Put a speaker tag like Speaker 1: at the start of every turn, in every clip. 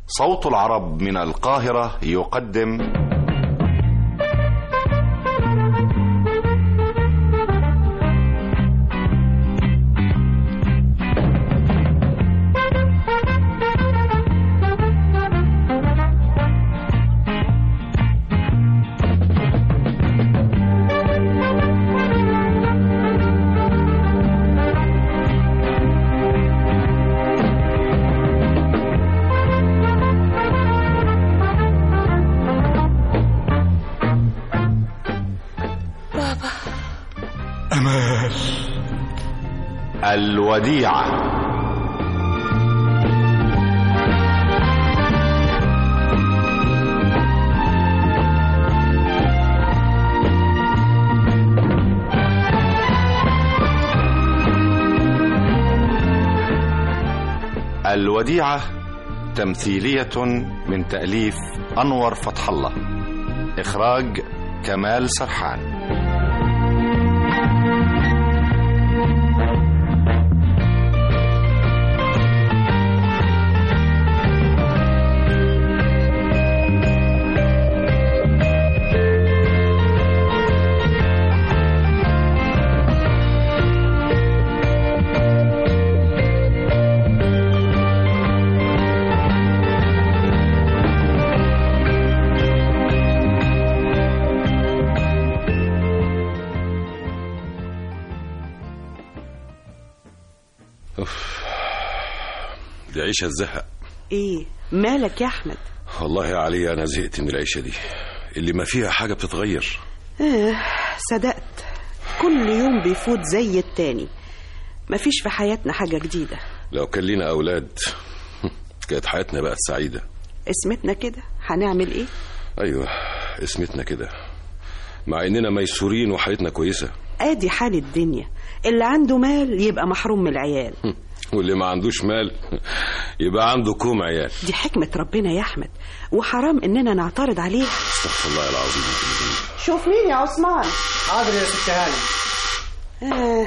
Speaker 1: صوت العرب من القاهرة يقدم
Speaker 2: أمال
Speaker 1: الوديعة الوديعة تمثيلية من تأليف أنور فتح الله إخراج كمال سرحان
Speaker 3: دي عيشة الزهق
Speaker 4: ايه مالك يا احمد
Speaker 3: والله يا علي أنا زهقت من العيشة دي اللي ما فيها حاجة بتتغير
Speaker 4: آه صدقت كل يوم بيفوت زي التاني مفيش في حياتنا حاجة جديدة
Speaker 3: لو كان لينا أولاد كانت حياتنا بقت سعيدة
Speaker 4: اسمتنا كده هنعمل ايه
Speaker 3: أيوة اسمتنا كده مع إننا ميسورين وحياتنا كويسة
Speaker 4: ادي حال الدنيا اللي عنده مال يبقى محروم من العيال
Speaker 3: واللي ما عندوش مال يبقى عنده كوم عيال
Speaker 4: دي حكمة ربنا يا احمد وحرام اننا نعترض عليه
Speaker 3: استغفر الله العظيم
Speaker 4: شوف مين يا عثمان
Speaker 5: حاضر يا ست هاني
Speaker 4: آه.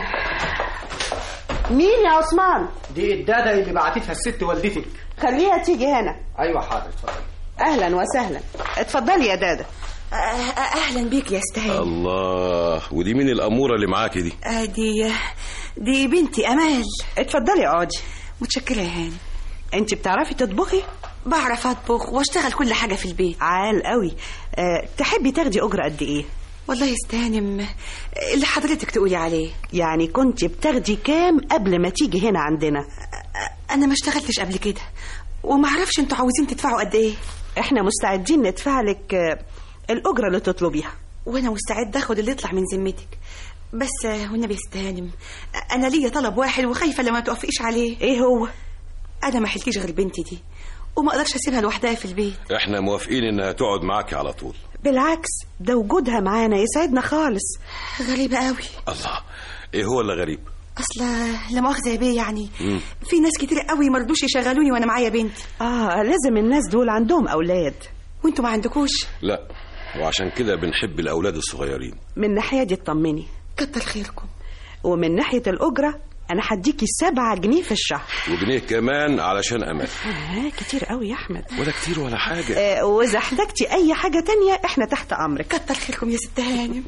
Speaker 4: مين يا عثمان
Speaker 5: دي الدادة اللي بعتتها الست والدتك
Speaker 4: خليها تيجي هنا
Speaker 5: ايوه حاضر اتفضل
Speaker 4: اهلا وسهلا اتفضلي يا دادا
Speaker 6: اهلا بيك يا استهاني
Speaker 3: الله ودي مين الأمورة اللي معاكي دي
Speaker 6: آه، دي دي بنتي امال
Speaker 4: اتفضلي اقعدي
Speaker 6: متشكره يا هاني
Speaker 4: انت بتعرفي تطبخي
Speaker 6: بعرف اطبخ واشتغل كل حاجه في البيت
Speaker 4: عال قوي أه تحبي تاخدي اجره قد ايه
Speaker 6: والله يستهنم اللي حضرتك تقولي عليه
Speaker 4: يعني كنت بتاخدي كام قبل ما تيجي هنا عندنا
Speaker 6: آه، انا ما اشتغلتش قبل كده وما اعرفش انتوا عاوزين تدفعوا قد ايه
Speaker 4: احنا مستعدين ندفع لك آه، الاجره اللي تطلبيها
Speaker 6: وانا مستعد اخد اللي يطلع من ذمتك بس آه، والنبي يستهنم انا ليا طلب واحد وخايفه لما توافقيش عليه
Speaker 4: ايه هو
Speaker 6: انا ما حلتيش غير بنتي دي وما اقدرش اسيبها لوحدها في البيت
Speaker 3: احنا موافقين انها تقعد معاكي على طول
Speaker 4: بالعكس ده وجودها معانا يسعدنا خالص
Speaker 6: غريبه قوي
Speaker 3: الله ايه هو اللي غريب
Speaker 6: اصل لا مؤاخذه يا بيه يعني في ناس كتير قوي ما رضوش يشغلوني وانا معايا بنتي
Speaker 4: اه لازم الناس دول عندهم اولاد
Speaker 6: وانتوا ما عندكوش
Speaker 3: لا وعشان كده بنحب الأولاد الصغيرين
Speaker 4: من الناحيه دي اطمني
Speaker 6: كتر خيركم
Speaker 4: ومن ناحيه الاجره انا هديكي سبعة جنيه في الشهر
Speaker 3: وجنيه كمان علشان أمان
Speaker 4: آه كتير قوي يا احمد
Speaker 3: ولا كتير ولا حاجة
Speaker 4: آه واذا احتجتي اي حاجه تانية احنا تحت امرك
Speaker 6: كتر خيركم يا ست هانم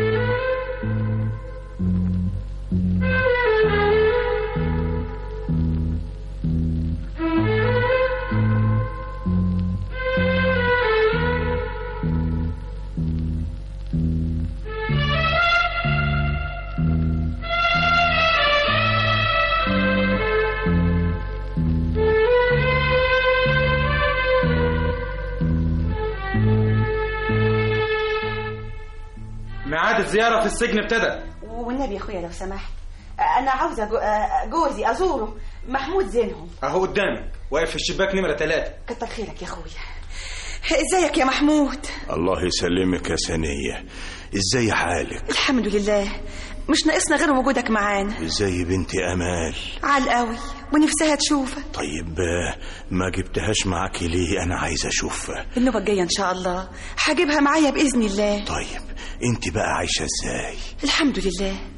Speaker 5: ميعاد الزيارة في السجن ابتدى
Speaker 6: والنبي يا اخويا لو سمحت انا عاوزه جو- آه، جوزي ازوره محمود زينهم
Speaker 5: اهو قدامك واقف في الشباك نمرة ثلاثة
Speaker 6: كتر خيرك يا اخويا ازيك يا محمود
Speaker 2: الله يسلمك يا سنية ازاي حالك
Speaker 6: الحمد لله مش ناقصنا غير وجودك معانا
Speaker 2: ازاي بنتي امال
Speaker 6: عال قوي ونفسها تشوفك
Speaker 2: طيب آه، ما جبتهاش معاكي ليه انا عايز اشوفها
Speaker 6: النوبة الجاية إن شاء الله هجيبها معايا بإذن الله
Speaker 2: طيب انت بقى عايشة ازاي
Speaker 6: الحمد لله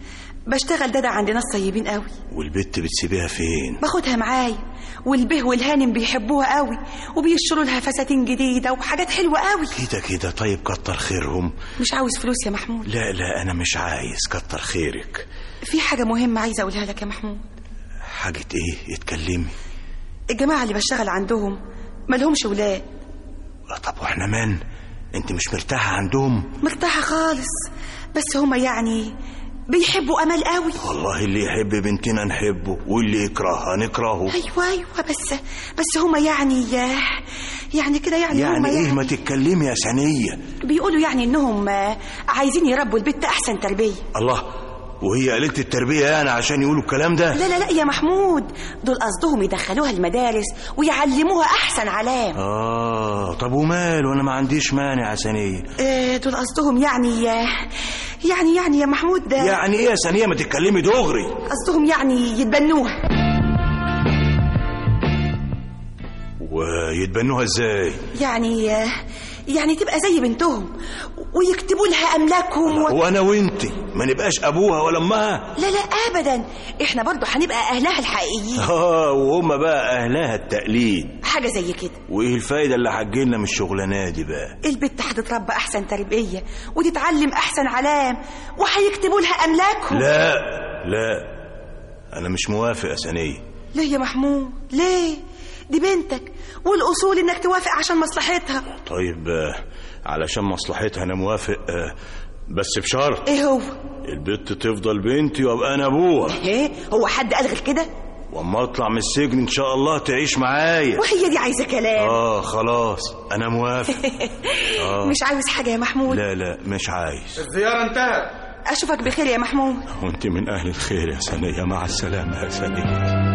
Speaker 6: بشتغل دادا عند ناس طيبين قوي
Speaker 2: والبت بتسيبيها فين
Speaker 6: باخدها معايا والبه والهانم بيحبوها قوي وبيشتروا لها فساتين جديده وحاجات حلوه قوي
Speaker 2: كده كده طيب كتر خيرهم
Speaker 6: مش عاوز فلوس يا محمود
Speaker 2: لا لا انا مش عايز كتر خيرك
Speaker 6: في حاجه مهمه عايزه اقولها لك يا محمود
Speaker 2: حاجة ايه اتكلمي
Speaker 6: الجماعه اللي بشتغل عندهم مالهمش ولاد
Speaker 2: آه، طب واحنا من انت مش مرتاحة عندهم
Speaker 6: مرتاحه خالص بس هما يعني بيحبوا امل قوي
Speaker 2: والله اللي يحب بنتنا نحبه واللي يكرهها نكرهه
Speaker 6: ايوه ايوه بس بس هما يعني يعني كده يعني,
Speaker 2: يعني
Speaker 6: هما
Speaker 2: ايه ما تتكلمي يا سنية
Speaker 6: بيقولوا يعني انهم آه، عايزين يربوا البت احسن تربيه
Speaker 2: الله وهي قلت التربية يعني عشان يقولوا الكلام ده
Speaker 6: لا لا لا يا محمود دول قصدهم يدخلوها المدارس ويعلموها احسن علام
Speaker 2: اه طب ومال وانا ما عنديش مانع يا سنية
Speaker 6: آه، دول قصدهم يعني يعني يعني يا محمود ده
Speaker 2: يعني ايه يا سنية ما تتكلمي دغري
Speaker 6: قصدهم يعني يتبنوها
Speaker 2: ويتبنوها ازاي
Speaker 6: يعني يعني تبقى زي بنتهم ويكتبوا لها املاكهم و...
Speaker 2: وانا وانتي ما نبقاش ابوها ولا امها
Speaker 6: لا لا ابدا احنا برضو هنبقى اهلها الحقيقيين
Speaker 2: اه وهم بقى اهلها التقليد
Speaker 6: حاجه زي كده
Speaker 2: وايه الفايده اللي هتجيلنا من الشغلانه دي بقى
Speaker 6: البت هتتربى احسن تربيه وتتعلم احسن علام وهيكتبوا لها املاكهم
Speaker 2: لا لا انا مش موافق يا سنيه
Speaker 6: ليه يا محمود ليه دي بنتك والاصول انك توافق عشان مصلحتها
Speaker 2: طيب آه، علشان مصلحتها انا موافق آه، بس بشرط
Speaker 6: ايه هو
Speaker 2: البت تفضل بنتي وابقى انا ابوها
Speaker 6: ايه هو حد قال غير كده
Speaker 2: واما اطلع من السجن ان شاء الله تعيش معايا
Speaker 6: وهي دي عايزه كلام
Speaker 2: اه خلاص انا موافق آه.
Speaker 6: مش عاوز حاجه يا محمود
Speaker 2: لا لا مش عايز
Speaker 5: الزيارة انتهت
Speaker 6: اشوفك بخير يا محمود
Speaker 2: وانت من اهل الخير يا سنيه مع السلامه يا سنيه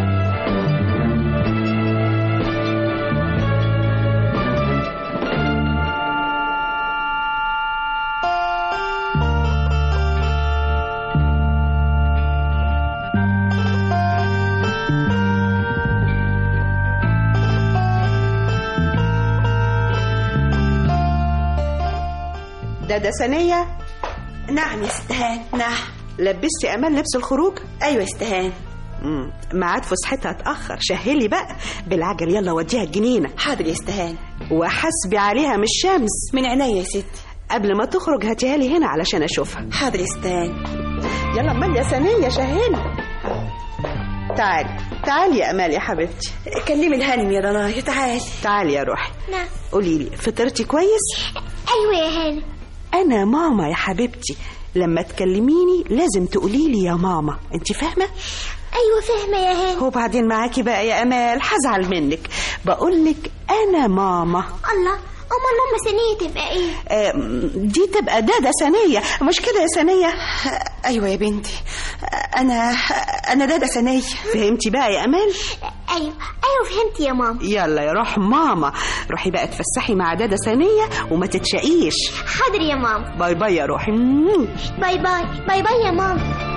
Speaker 4: دادا سنية
Speaker 6: نعم يا استهان نعم
Speaker 4: لبستي أمل لبس الخروج
Speaker 6: ايوه يا استهان
Speaker 4: مم، ميعاد فسحتها اتأخر شهلي بقى بالعجل يلا وديها الجنينة
Speaker 6: حاضر يا استهان
Speaker 4: وحسبي عليها من الشمس
Speaker 6: من عينيا يا ستي
Speaker 4: قبل ما تخرج هاتيها لي هنا علشان أشوفها
Speaker 6: حاضر يا استهان
Speaker 4: يلا أمال يا سنية شهلي تعالي تعالي يا أمال يا حبيبتي
Speaker 6: كلمي الهانم يا ضنايا تعالي
Speaker 4: تعالي يا روحي
Speaker 7: نعم
Speaker 4: قولي لي فطرتي كويس
Speaker 7: ايوه يا هاني
Speaker 4: أنا ماما يا حبيبتي لما تكلميني لازم تقولي لي يا ماما انت فاهمة
Speaker 7: ايوه فاهمه يا هاني
Speaker 4: وبعدين معاكي بقى يا أمال هزعل منك بقولك أنا ماما
Speaker 7: الله امال ماما سنيه تبقى ايه
Speaker 4: آم، دي تبقى دادا سنية مش كده يا سنية
Speaker 6: ايوه يا بنتي انا انا دادا سنيه
Speaker 4: فهمتي بقى يا أمال
Speaker 7: ايوه ايوه فهمت يا ماما
Speaker 4: يلا يا روح ماما روحي بقى تفسحي مع دادا سنية وما تتشقيش
Speaker 7: حاضر يا ماما
Speaker 4: باي باي يا روحي مم.
Speaker 7: باي باي باي باي يا ماما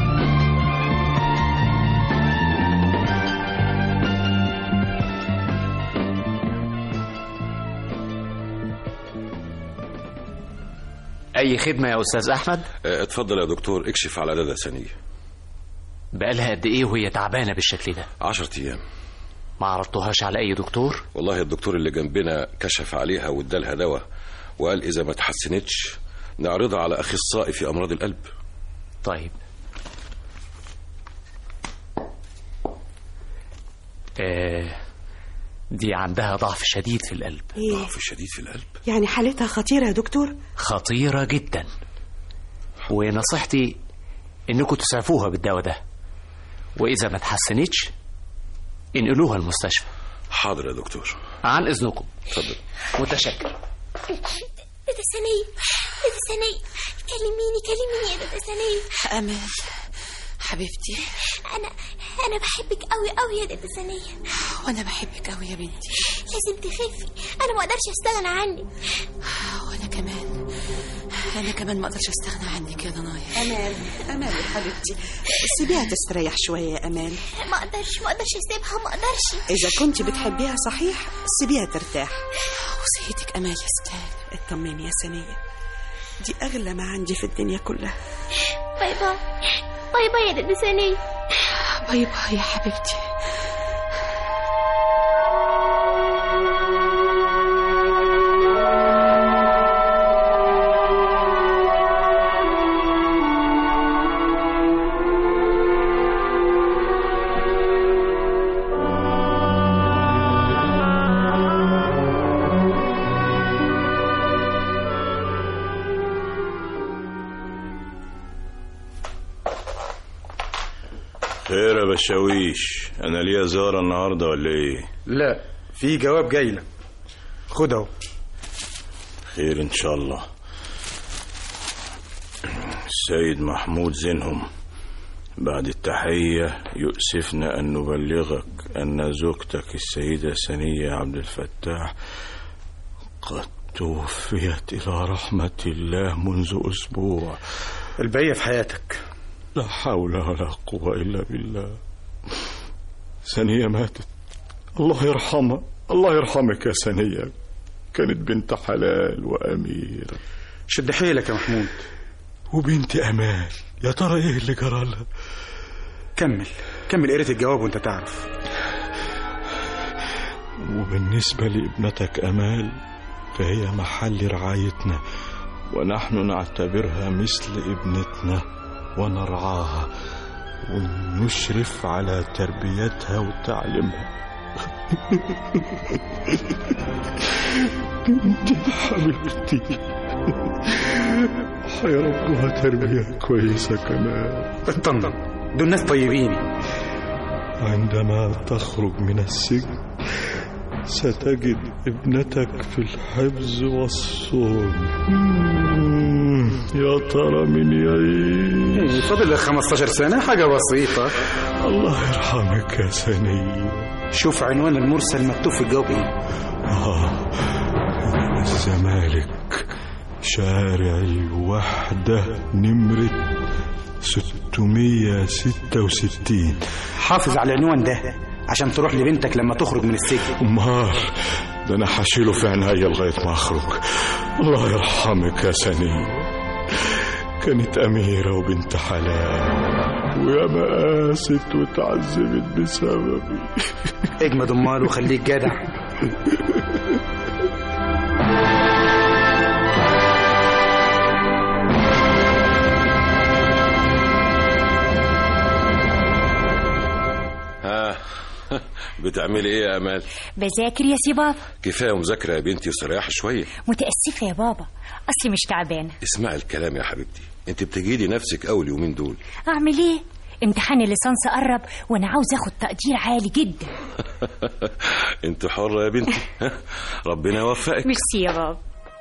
Speaker 8: أي خدمة يا أستاذ أحمد
Speaker 3: آه، اتفضل يا دكتور اكشف على دادا سنية
Speaker 8: بقالها قد إيه وهي تعبانة بالشكل ده
Speaker 3: عشرة أيام
Speaker 8: ما عرضتهاش على أي دكتور
Speaker 3: والله الدكتور اللي جنبنا كشف عليها وادالها دواء وقال إذا ما تحسنتش نعرضها على أخصائي في أمراض القلب
Speaker 8: طيب آه دي عندها ضعف شديد في القلب
Speaker 3: ضعف شديد في القلب
Speaker 4: يعني حالتها خطيرة يا دكتور
Speaker 8: خطيرة جدا ونصيحتي إنكم تسعفوها بالدواء ده وإذا ما تحسنتش انقلوها المستشفى
Speaker 3: حاضر يا دكتور
Speaker 8: عن إذنكم
Speaker 3: اتفضل
Speaker 8: متشكر
Speaker 7: دادا سنيه دادا سنيه كلميني كلميني يا دادا سنيه
Speaker 6: امال حبيبتي
Speaker 7: انا انا بحبك قوي قوي يا دادا سنيه
Speaker 6: وانا بحبك قوي يا بنتي
Speaker 7: لازم تخفي انا ما اقدرش استغنى عنك
Speaker 6: وانا كمان انا كمان ما اقدرش استغنى عنك يا ضنايا
Speaker 4: أمال أمال يا حبيبتي سيبيها تستريح شوية يا أمال
Speaker 7: ما اقدرش ما اقدرش اسيبها ما اقدرش
Speaker 4: إذا كنت بتحبيها صحيح سيبيها ترتاح
Speaker 6: وصيتك امال يا ستان
Speaker 4: اطمني يا سنية دي أغلى ما عندي في الدنيا كلها
Speaker 7: باي باي باي باي يا دادا سنية
Speaker 6: باي باي يا حبيبتي
Speaker 2: خير يا بشاويش انا ليا زياره النهارده ولا ايه
Speaker 5: لا في جواب جاي لك خد اهو
Speaker 2: خير ان شاء الله السيد محمود زينهم بعد التحية يؤسفنا أن نبلغك أن زوجتك السيدة سنية عبد الفتاح قد توفيت إلى رحمة الله منذ أسبوع
Speaker 5: البقية في حياتك
Speaker 2: لا حول ولا قوة إلا بالله سنية ماتت الله يرحمها الله يرحمك يا سنية كانت بنت حلال وأميرة
Speaker 5: شد حيلك يا محمود
Speaker 2: وبنت أمال يا ترى إيه اللي جرى لها
Speaker 5: كمل كمل قريت الجواب وانت تعرف
Speaker 2: وبالنسبة لابنتك أمال فهي محل رعايتنا ونحن نعتبرها مثل ابنتنا ونرعاها ونشرف على تربيتها وتعليمها بنتي حبيبتي حيربوها تربية كويسة كمان
Speaker 5: اطمن دول ناس طيبين
Speaker 2: عندما تخرج من السجن ستجد ابنتك في الحفظ والصون مم، يا ترى من يعيش
Speaker 5: فاضل لك 15 سنة حاجة بسيطة
Speaker 2: الله يرحمك يا سني
Speaker 5: شوف عنوان المرسل مكتوب في الجواب ايه
Speaker 2: آه الزمالك شارع الوحدة نمرة 666
Speaker 5: حافظ على العنوان ده عشان تروح لبنتك لما تخرج من السجن
Speaker 2: أمال ده أنا هشيله في عناية لغاية ما أخرج الله يرحمك يا سني كانت أميرة وبنت حلال ويا ما قاست وتعذبت بسببي
Speaker 5: اجمد امال وخليك جدع
Speaker 3: ها بتعملي ايه يا امال
Speaker 9: بذاكر يا سي بابا
Speaker 3: كفايه مذاكره يا بنتي وسريحي شويه
Speaker 9: متأسفة يا بابا أصلي مش تعبانة
Speaker 3: اسمعي الكلام يا حبيبتي انت بتجيدي نفسك قوي اليومين دول
Speaker 9: أعمل إيه؟ امتحان الليسانس قرب وأنا عاوز أخد تقدير عالي جدا
Speaker 3: انت حره يا بنتي ربنا يوفقك
Speaker 9: ميرسي يا بابا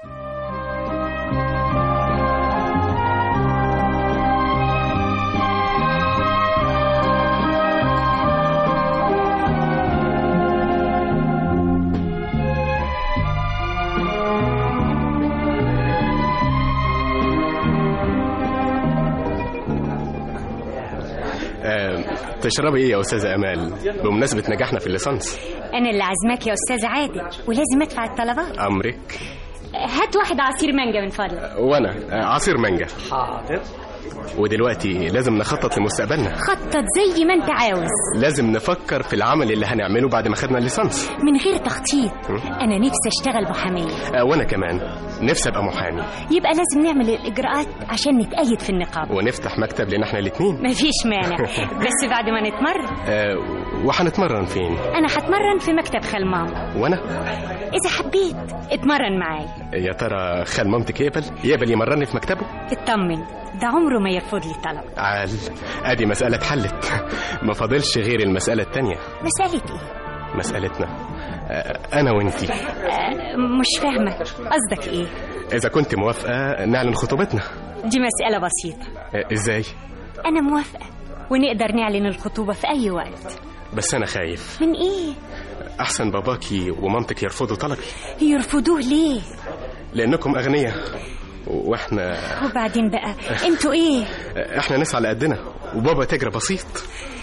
Speaker 10: آه، تشربي ايه يا استاذه امال بمناسبه نجاحنا في الليسانس
Speaker 9: أنا اللي عازماك يا أستاذ عادل ولازم أدفع الطلبات
Speaker 10: امرك
Speaker 9: هات واحد عصير مانجا من فضلك
Speaker 10: وانا آه، عصير مانجا
Speaker 5: حاضر
Speaker 10: ودلوقتي لازم نخطط لمستقبلنا
Speaker 9: خطط زي ما أنت عاوز
Speaker 10: لازم نفكر في العمل اللي هنعمله بعد ما خدنا الليسانس
Speaker 9: من غير تخطيط أنا نفسي أشتغل محامية
Speaker 10: آه، وانا كمان نفسي ابقى محامي
Speaker 9: يبقى لازم نعمل الإجراءات عشان نتأيد في النقابة
Speaker 10: ونفتح مكتب لنا احنا الاثنين
Speaker 9: مفيش مانع بس بعد ما نتمرن
Speaker 10: آه وهنتمرن فين
Speaker 9: أنا هتمرن في مكتب خال ماما
Speaker 10: وانا
Speaker 9: إذا حبيت اتمرن معايا
Speaker 10: يا ترى خال مامتك يقبل يقبل يمرني في مكتبه
Speaker 9: اطمن ده عمره ما يرفض لي طلب
Speaker 10: عال ادي مساله اتحلت ما فاضلش غير المساله التانية
Speaker 9: مسألة إيه؟
Speaker 10: مسالتنا آه، انا وانتي
Speaker 9: آه مش فاهمة قصدك إيه؟
Speaker 10: اذا كنت موافقه نعلن خطوبتنا
Speaker 9: دي مسألة بسيطة
Speaker 10: آه، ازاي
Speaker 9: أنا موافقة ونقدر نعلن الخطوبة في أي وقت
Speaker 10: بس انا خايف
Speaker 9: من إيه؟
Speaker 10: احسن باباكي ومامتك يرفضوا طلبي
Speaker 9: يرفضوه ليه؟
Speaker 10: لانكم اغنياء واحنا
Speaker 9: وبعدين بقى انتوا إيه؟
Speaker 10: احنا ناس على قدنا وبابا تاجر بسيط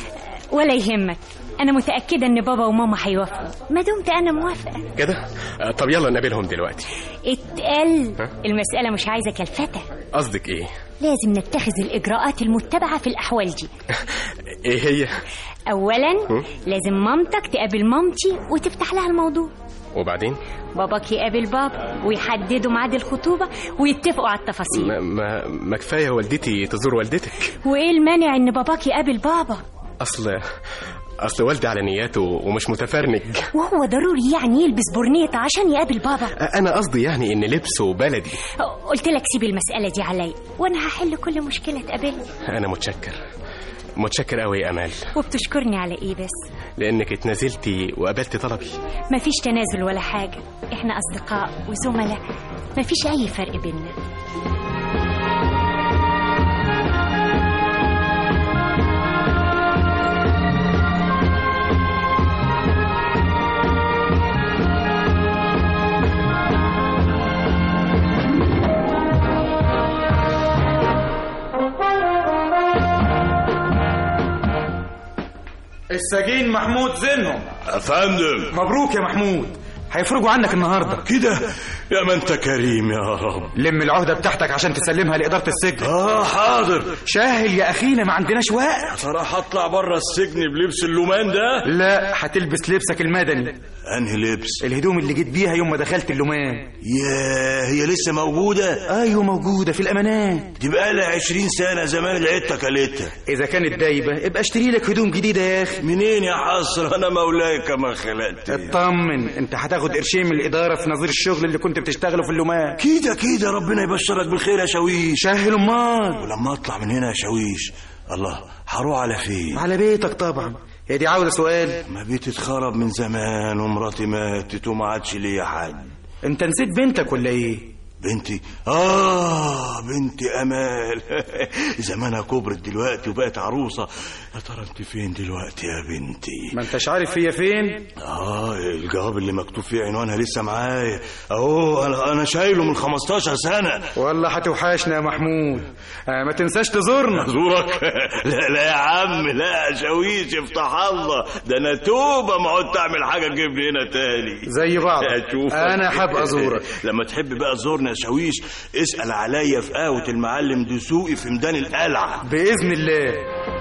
Speaker 9: ولا يهمك انا متاكده ان بابا وماما هيوافقوا ما دمت انا موافقه
Speaker 10: كده آه، طب يلا نقابلهم دلوقتي
Speaker 9: اتقل
Speaker 10: ها؟
Speaker 9: المساله مش عايزه كلفتة
Speaker 10: قصدك ايه
Speaker 9: لازم نتخذ الاجراءات المتبعه في الاحوال دي
Speaker 10: ايه هي
Speaker 9: اولا
Speaker 10: هم؟
Speaker 9: لازم مامتك تقابل مامتي وتفتح لها الموضوع
Speaker 10: وبعدين
Speaker 9: باباك يقابل بابا ويحددوا ميعاد الخطوبه ويتفقوا على التفاصيل
Speaker 10: ما, ما, ما كفايه والدتي تزور والدتك
Speaker 9: وايه المانع ان باباك يقابل بابا
Speaker 10: اصل اصل والدي على نياته ومش متفرنج
Speaker 9: وهو ضروري يعني يلبس برنيطة عشان يقابل بابا
Speaker 10: انا قصدي يعني ان لبسه بلدي
Speaker 9: قلت لك سيب المسألة دي عليا وانا هحل كل مشكلة تقابلني
Speaker 10: انا متشكر متشكر قوي يا امال
Speaker 9: وبتشكرني على ايه بس
Speaker 10: لانك اتنازلتي وقبلت طلبي
Speaker 9: مفيش تنازل ولا حاجة احنا اصدقاء وزملاء مفيش اي فرق بيننا
Speaker 5: السجين محمود زينهم
Speaker 2: افندم
Speaker 5: مبروك يا محمود هيفرجوا عنك النهارده
Speaker 2: كده يا ما انت كريم يا رب
Speaker 5: لم العهده بتاعتك عشان تسلمها لاداره السجن
Speaker 2: اه حاضر
Speaker 5: شاهل يا اخينا ما عندناش وقت
Speaker 2: صراحة اطلع بره السجن بلبس اللومان ده
Speaker 5: لا هتلبس لبسك المدني
Speaker 2: انهي لبس
Speaker 5: الهدوم اللي جيت بيها يوم ما دخلت اللومان
Speaker 2: يا هي لسه موجودة
Speaker 5: ايوه موجوده في الامانات
Speaker 2: دي بقالها عشرين سنة زمان لقيتها كلتها
Speaker 5: اذا كانت دايبه ابقى اشتري لك هدوم جديده يا اخي
Speaker 2: منين يا حصر انا مولاي كما خلقت
Speaker 5: اطمن انت هتاخد قرشين من الاداره في نظير الشغل اللي كنت بتشتغله في اللومان
Speaker 2: كده كده ربنا يبشرك بالخير يا شاويش
Speaker 5: شاهل امال
Speaker 2: ولما اطلع من هنا يا شاويش الله هروح على فين
Speaker 5: على بيتك طبعا هي دي عاوزه سؤال
Speaker 2: ما بيتي اتخرب من زمان ومراتي ماتت وما عادش ليا حد
Speaker 5: انت نسيت بنتك ولا ايه
Speaker 2: بنتي آه بنتي أمال زمانها كبرت دلوقتي وبقت عروسة يا ترى أنت فين دلوقتي يا بنتي
Speaker 5: ما انتش عارف هي فين
Speaker 2: آه الجواب اللي مكتوب فيه عنوانها لسه معايا أهو أنا أنا شايله من 15 سنة
Speaker 5: والله هتوحشنا يا محمود آه ما تنساش تزورنا
Speaker 2: زورك لا لا يا عم لا يا شاويش افتح الله ده أنا توبة ما عدت أعمل حاجة تجيبني هنا تاني
Speaker 5: زي بعض
Speaker 2: هتشوف.
Speaker 5: انا هبقى ازورك
Speaker 2: لما تحب بقى تزورنا يا شاويش اسأل عليا في قهوة المعلم دسوقي في ميدان القلعة
Speaker 5: باذن الله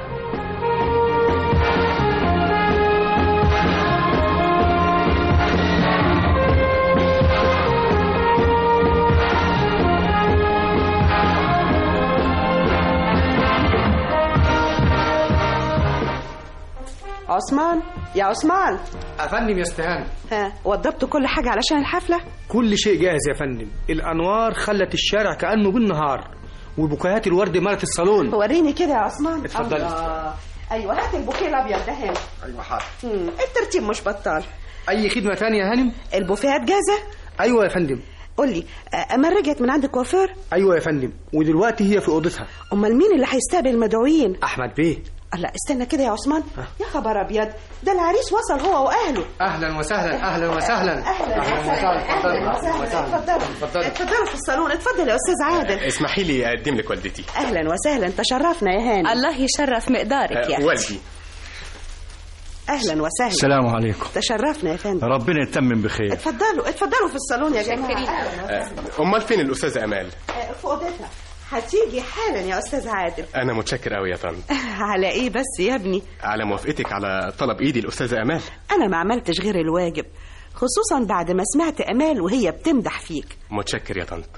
Speaker 4: عثمان يا عثمان
Speaker 11: افندم يا استهان
Speaker 4: ها وضبتوا كل حاجة علشان الحفلة
Speaker 11: كل شيء جاهز يا فندم الانوار خلت الشارع كانه بالنهار وبكايات الورد مالت الصالون
Speaker 4: وريني كده يا عثمان
Speaker 11: اتفضلي.
Speaker 4: الله. ايوه هات البوكيه الابيض ده هنا
Speaker 11: ايوه حاضر
Speaker 4: مم، الترتيب مش بطال
Speaker 11: اي خدمه ثانيه يا هانم
Speaker 4: البوفيهات جاهزه
Speaker 11: ايوه يا فندم
Speaker 4: قول لي آه، امال رجعت من عند الكوافير
Speaker 11: ايوه يا فندم ودلوقتي هي في اوضتها
Speaker 4: امال مين اللي هيستقبل المدعوين
Speaker 11: احمد بيه
Speaker 4: الله استنى كده يا عثمان يا خبر ابيض ده العريس وصل هو واهله
Speaker 11: اهلا وسهلا اهلا وسهلا
Speaker 4: اهلا وسهلا اهلا وسهلا اتفضلوا
Speaker 11: اتفضلي.
Speaker 4: اتفضلوا في الصالون اتفضل يا استاذ عادل
Speaker 10: اسمحي لي اقدم لك والدتي
Speaker 4: اهلا وسهلا تشرفنا يا هاني
Speaker 6: الله يشرف مقدارك يا
Speaker 10: آه، والدي
Speaker 4: اهلا وسهلا
Speaker 11: السلام عليكم
Speaker 4: تشرفنا يا فندم
Speaker 2: ربنا يتمم بخير
Speaker 4: اتفضلوا اتفضلوا في الصالون يا جماعه أهلاً
Speaker 10: آه، امال فين الاستاذه امال
Speaker 4: وسهلاً. في اوضتها هتيجي حالا يا استاذ عادل
Speaker 10: انا متشكر قوي يا طنط
Speaker 4: على ايه بس يا ابني
Speaker 10: على موافقتك على طلب ايدي الاستاذه امال
Speaker 4: انا ما عملتش غير الواجب خصوصا بعد ما سمعت امال وهي بتمدح فيك
Speaker 10: متشكر يا طنط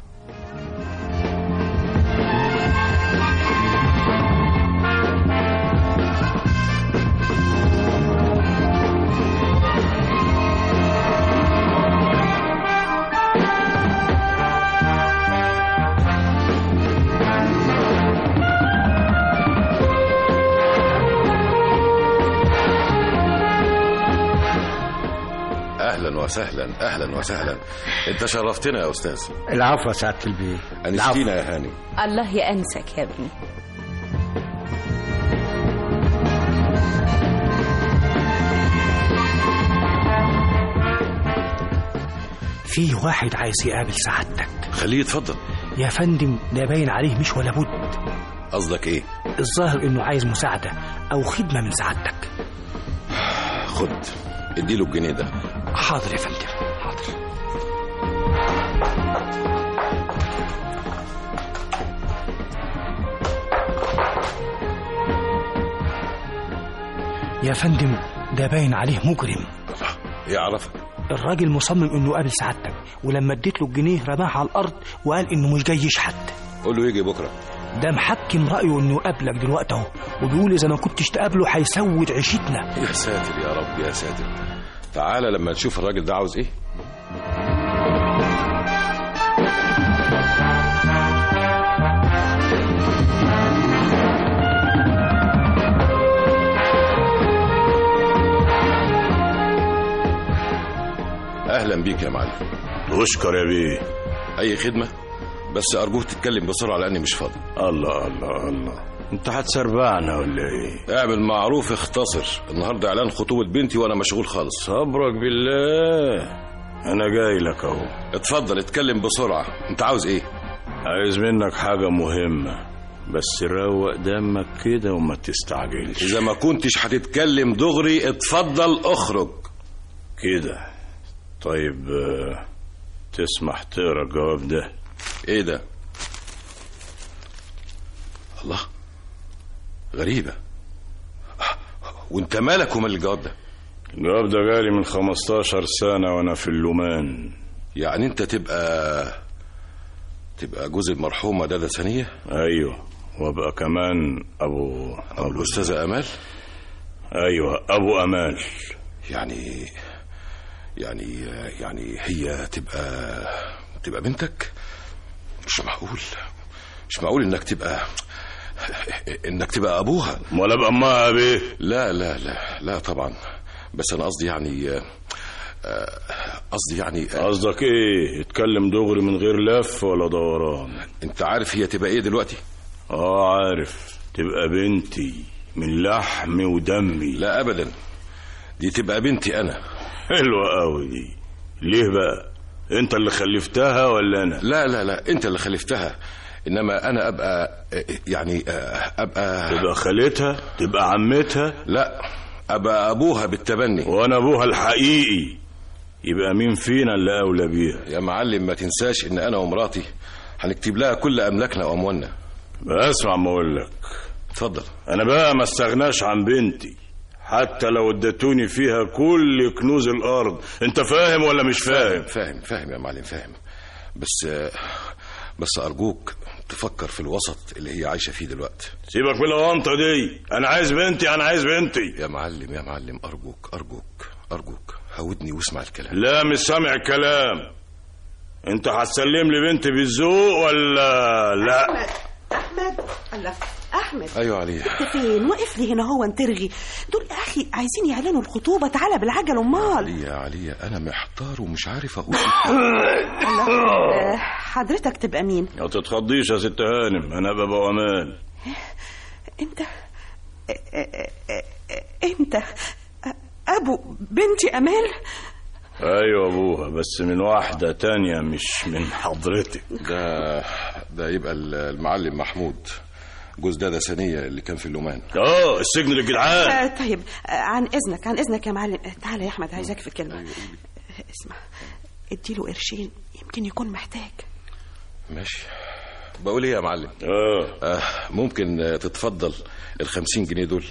Speaker 3: اهلا وسهلا اهلا وسهلا انت شرفتنا يا استاذ
Speaker 11: العفو يا سعاده البيه
Speaker 3: انستينا يا هانم
Speaker 6: الله يأنسك يا ابني
Speaker 11: في واحد عايز يقابل سعادتك
Speaker 3: خليه يتفضل
Speaker 11: يا فندم ده باين عليه مش ولا بد
Speaker 3: قصدك ايه
Speaker 11: الظاهر انه عايز مساعده او خدمه من سعادتك
Speaker 3: خد اديله الجنيه ده
Speaker 11: حاضر يا فندم حاضر يا فندم ده باين عليه مجرم
Speaker 3: يعرفك
Speaker 11: الراجل مصمم انه قابل سعادتك ولما اديت له الجنيه رماه على الارض وقال انه مش جاي يشحت
Speaker 3: قول له يجي بكره
Speaker 11: ده محكم رايه انه يقابلك دلوقتي اهو وبيقول اذا ما كنتش تقابله هيسود عيشتنا
Speaker 3: يا ساتر يا رب يا ساتر تعالى لما نشوف الراجل ده عاوز ايه اهلا بيك يا معلم
Speaker 2: تشكر يا بيه
Speaker 3: اي خدمه بس ارجوك تتكلم بسرعه لاني مش فاضي
Speaker 2: الله الله الله انت هتسربعنا ولا ايه
Speaker 3: اعمل معروف اختصر النهارده اعلان خطوبه بنتي وانا مشغول خالص
Speaker 2: صبرك بالله انا جاي لك اهو
Speaker 3: اتفضل اتكلم بسرعه انت عاوز ايه
Speaker 2: عايز منك حاجة مهمة بس روق دمك كده وما تستعجلش
Speaker 3: اذا ما كنتش هتتكلم دغري اتفضل اخرج
Speaker 2: كده طيب آه، تسمح تقرا الجواب ده
Speaker 3: ايه ده الله غريبة وانت مالك ومال الجواب ده
Speaker 2: الجواب ده جالي من 15 سنة وانا في اللومان
Speaker 3: يعني انت تبقى تبقى جوز المرحومة دادا ثانية
Speaker 2: ايوه وابقى كمان ابو
Speaker 3: او الاستاذة امال
Speaker 2: ايوه ابو امال
Speaker 3: يعني يعني يعني هي تبقى تبقى بنتك مش معقول مش معقول انك تبقى انك تبقى ابوها
Speaker 2: ولا ابقى امها بيه
Speaker 3: لا لا لا لا طبعا بس انا قصدي يعني آه، آه، قصدي يعني آه،
Speaker 2: قصدك ايه اتكلم دغري من غير لف ولا دوران
Speaker 3: انت عارف هي تبقى ايه دلوقتي
Speaker 2: اه عارف تبقى بنتي من لحمي ودمي
Speaker 3: لا ابدا دي تبقى بنتي انا
Speaker 2: حلوة قوي دي ليه بقى انت اللي خلفتها ولا انا
Speaker 3: لا لا لا انت اللي خلفتها انما انا ابقى يعني ابقى
Speaker 2: تبقى خالتها تبقى عمتها
Speaker 3: لا ابقى ابوها بالتبني
Speaker 2: وانا ابوها الحقيقي يبقى مين فينا اللي اولى بيها
Speaker 3: يا معلم ما تنساش ان انا ومراتي هنكتب لها كل املاكنا واموالنا
Speaker 2: اسمع ما اقول لك
Speaker 3: اتفضل
Speaker 2: انا بقى ما استغناش عن بنتي حتى لو اديتوني فيها كل كنوز الارض انت فاهم ولا مش فاهم
Speaker 3: فاهم فاهم يا معلم فاهم بس بس ارجوك تفكر في الوسط اللي هي عايشه فيه دلوقتي
Speaker 2: سيبك من الاونطه دي انا عايز بنتي انا عايز بنتي
Speaker 3: يا معلم يا معلم ارجوك ارجوك ارجوك هودني واسمع الكلام
Speaker 2: لا مش سامع الكلام انت هتسلم لي بنتي بالذوق ولا لا
Speaker 4: احمد احمد الله احمد
Speaker 3: ايوه علي
Speaker 4: انت فين واقف لي هنا هو ترغي دول يا اخي عايزين يعلنوا الخطوبه تعالى بالعجل امال
Speaker 3: علي يا علي انا محتار ومش عارف اقول
Speaker 4: الله آه، حضرتك تبقى مين
Speaker 2: ما تتخضيش يا ست هانم انا بابا امان
Speaker 4: انت آه، آه، آه، آه، انت آه، ابو بنتي امال
Speaker 2: ايوه ابوها بس من واحده تانية مش من حضرتك
Speaker 3: ده ده يبقى المعلم محمود جوز دادا ثانية اللي كان في اللومان
Speaker 2: اه السجن للجدعان
Speaker 4: آه، طيب آه، عن اذنك عن اذنك يا معلم آه، تعالى يا احمد عايزاك في كلمه آه، اسمع اديله قرشين يمكن يكون محتاج
Speaker 3: ماشي بقول ايه يا معلم
Speaker 2: اه,
Speaker 3: آه ممكن آه، تتفضل الخمسين جنيه دول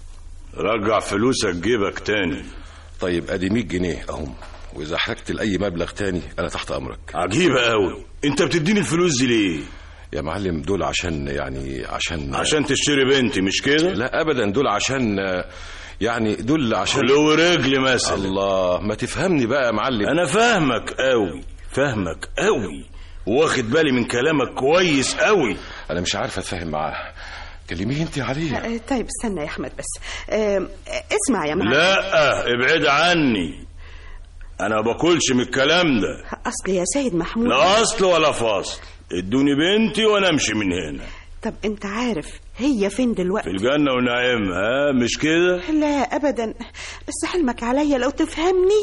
Speaker 2: رجع فلوسك جيبك تاني
Speaker 3: طيب ادي 100 جنيه اهم واذا احتجت لاي مبلغ تاني انا تحت امرك
Speaker 2: عجيبة قوي انت بتديني الفلوس دي ليه
Speaker 3: يا معلم دول عشان يعني عشان
Speaker 2: عشان تشتري بنتي مش كده
Speaker 3: لا ابدا دول عشان آه، يعني دول عشان
Speaker 2: لو رجلي مثلا
Speaker 3: الله ما تفهمني بقى يا معلم
Speaker 2: انا فاهمك قوي فاهمك قوي واخد بالي من كلامك كويس قوي
Speaker 3: انا مش عارف اتفاهم معاه كلميه انت عليه
Speaker 4: آه، طيب استنى يا احمد بس آه، آه، اسمع يا معلم
Speaker 2: لا ابعد عني انا باكلش من الكلام ده
Speaker 4: اصل يا سيد محمود
Speaker 2: لا اصل ولا فاصل ادوني بنتي وانا امشي من هنا
Speaker 4: طب انت عارف هي فين
Speaker 2: في
Speaker 4: دلوقتي
Speaker 2: الجنة ونعيمها مش كده
Speaker 4: لا ابدا بس حلمك عليا لو تفهمني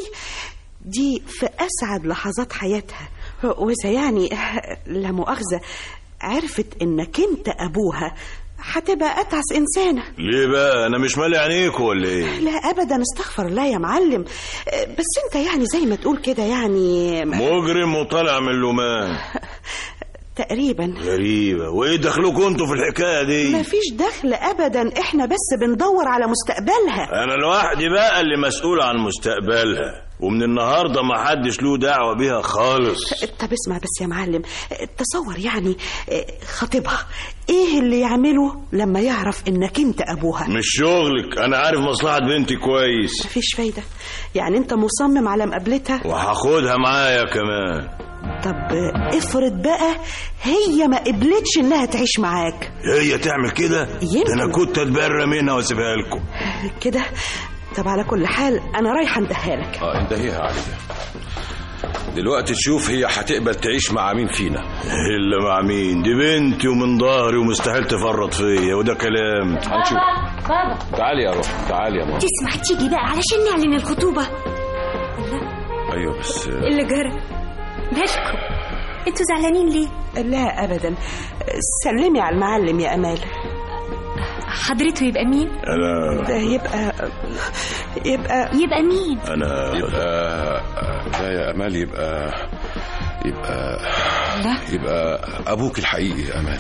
Speaker 4: دي في اسعد لحظات حياتها واذا يعني لا مؤاخذه عرفت انك انت ابوها هتبقى اتعس انسانه
Speaker 12: ليه بقى انا مش مالي عينيكوا ولا ايه
Speaker 4: لا ابدا استغفر الله يا معلم بس انت يعني زي ما تقول كده يعني
Speaker 12: مجرم وطالع من لومان
Speaker 4: تقريبا
Speaker 12: غريبة وايه دخلكوا انتوا في الحكاية دي
Speaker 4: مفيش دخل ابدا احنا بس بندور على مستقبلها
Speaker 12: انا لوحدي بقى اللي مسؤول عن مستقبلها ومن النهارده ما حدش له دعوه بيها خالص
Speaker 4: طب اسمع بس يا معلم تصور يعني خطيبها ايه اللي يعمله لما يعرف انك انت ابوها
Speaker 12: مش شغلك انا عارف مصلحه بنتي كويس
Speaker 4: مفيش فايده يعني انت مصمم على مقابلتها
Speaker 12: وهاخدها معايا كمان
Speaker 4: طب افرض بقى هي ما قبلتش انها تعيش معاك
Speaker 12: هي تعمل كده
Speaker 4: يمكن
Speaker 12: انا كنت اتبرى منها واسيبها لكم
Speaker 4: كده طب على كل حال انا رايحه اندهها لك
Speaker 3: اه اندهيها عليا دلوقتي تشوف هي هتقبل تعيش مع مين فينا
Speaker 12: الا مع مين دي بنتي ومن ظهري ومستحيل تفرط فيا وده كلام
Speaker 3: هنشوف
Speaker 9: بابا
Speaker 3: تعالي يا روح تعالي يا ماما
Speaker 9: تسمح تيجي بقى علشان نعلن الخطوبة
Speaker 3: ايوه بس
Speaker 9: اللي جرى مالكم انتوا زعلانين ليه
Speaker 4: لا ابدا سلمي على المعلم يا امال
Speaker 9: حضرته يبقى مين
Speaker 12: انا
Speaker 4: ده يبقى يبقى
Speaker 9: يبقى مين
Speaker 12: انا
Speaker 3: يبقى لا يا امال يبقى يبقى
Speaker 9: لا
Speaker 3: يبقى ابوك الحقيقي يا امال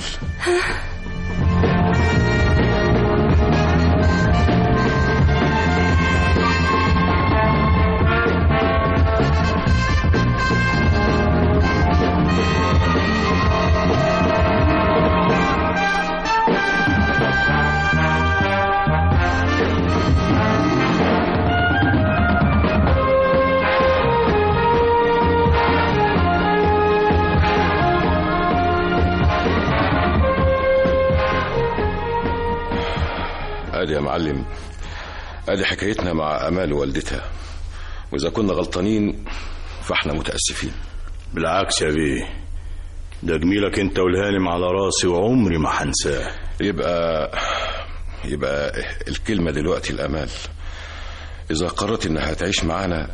Speaker 3: ادي يا معلم ادي حكايتنا مع امال ووالدتها واذا كنا غلطانين فاحنا متاسفين
Speaker 12: بالعكس يا بيه ده جميلك انت والهانم على راسي وعمري ما هنساه
Speaker 3: يبقى يبقى الكلمه دلوقتي الامال اذا قررت انها تعيش معانا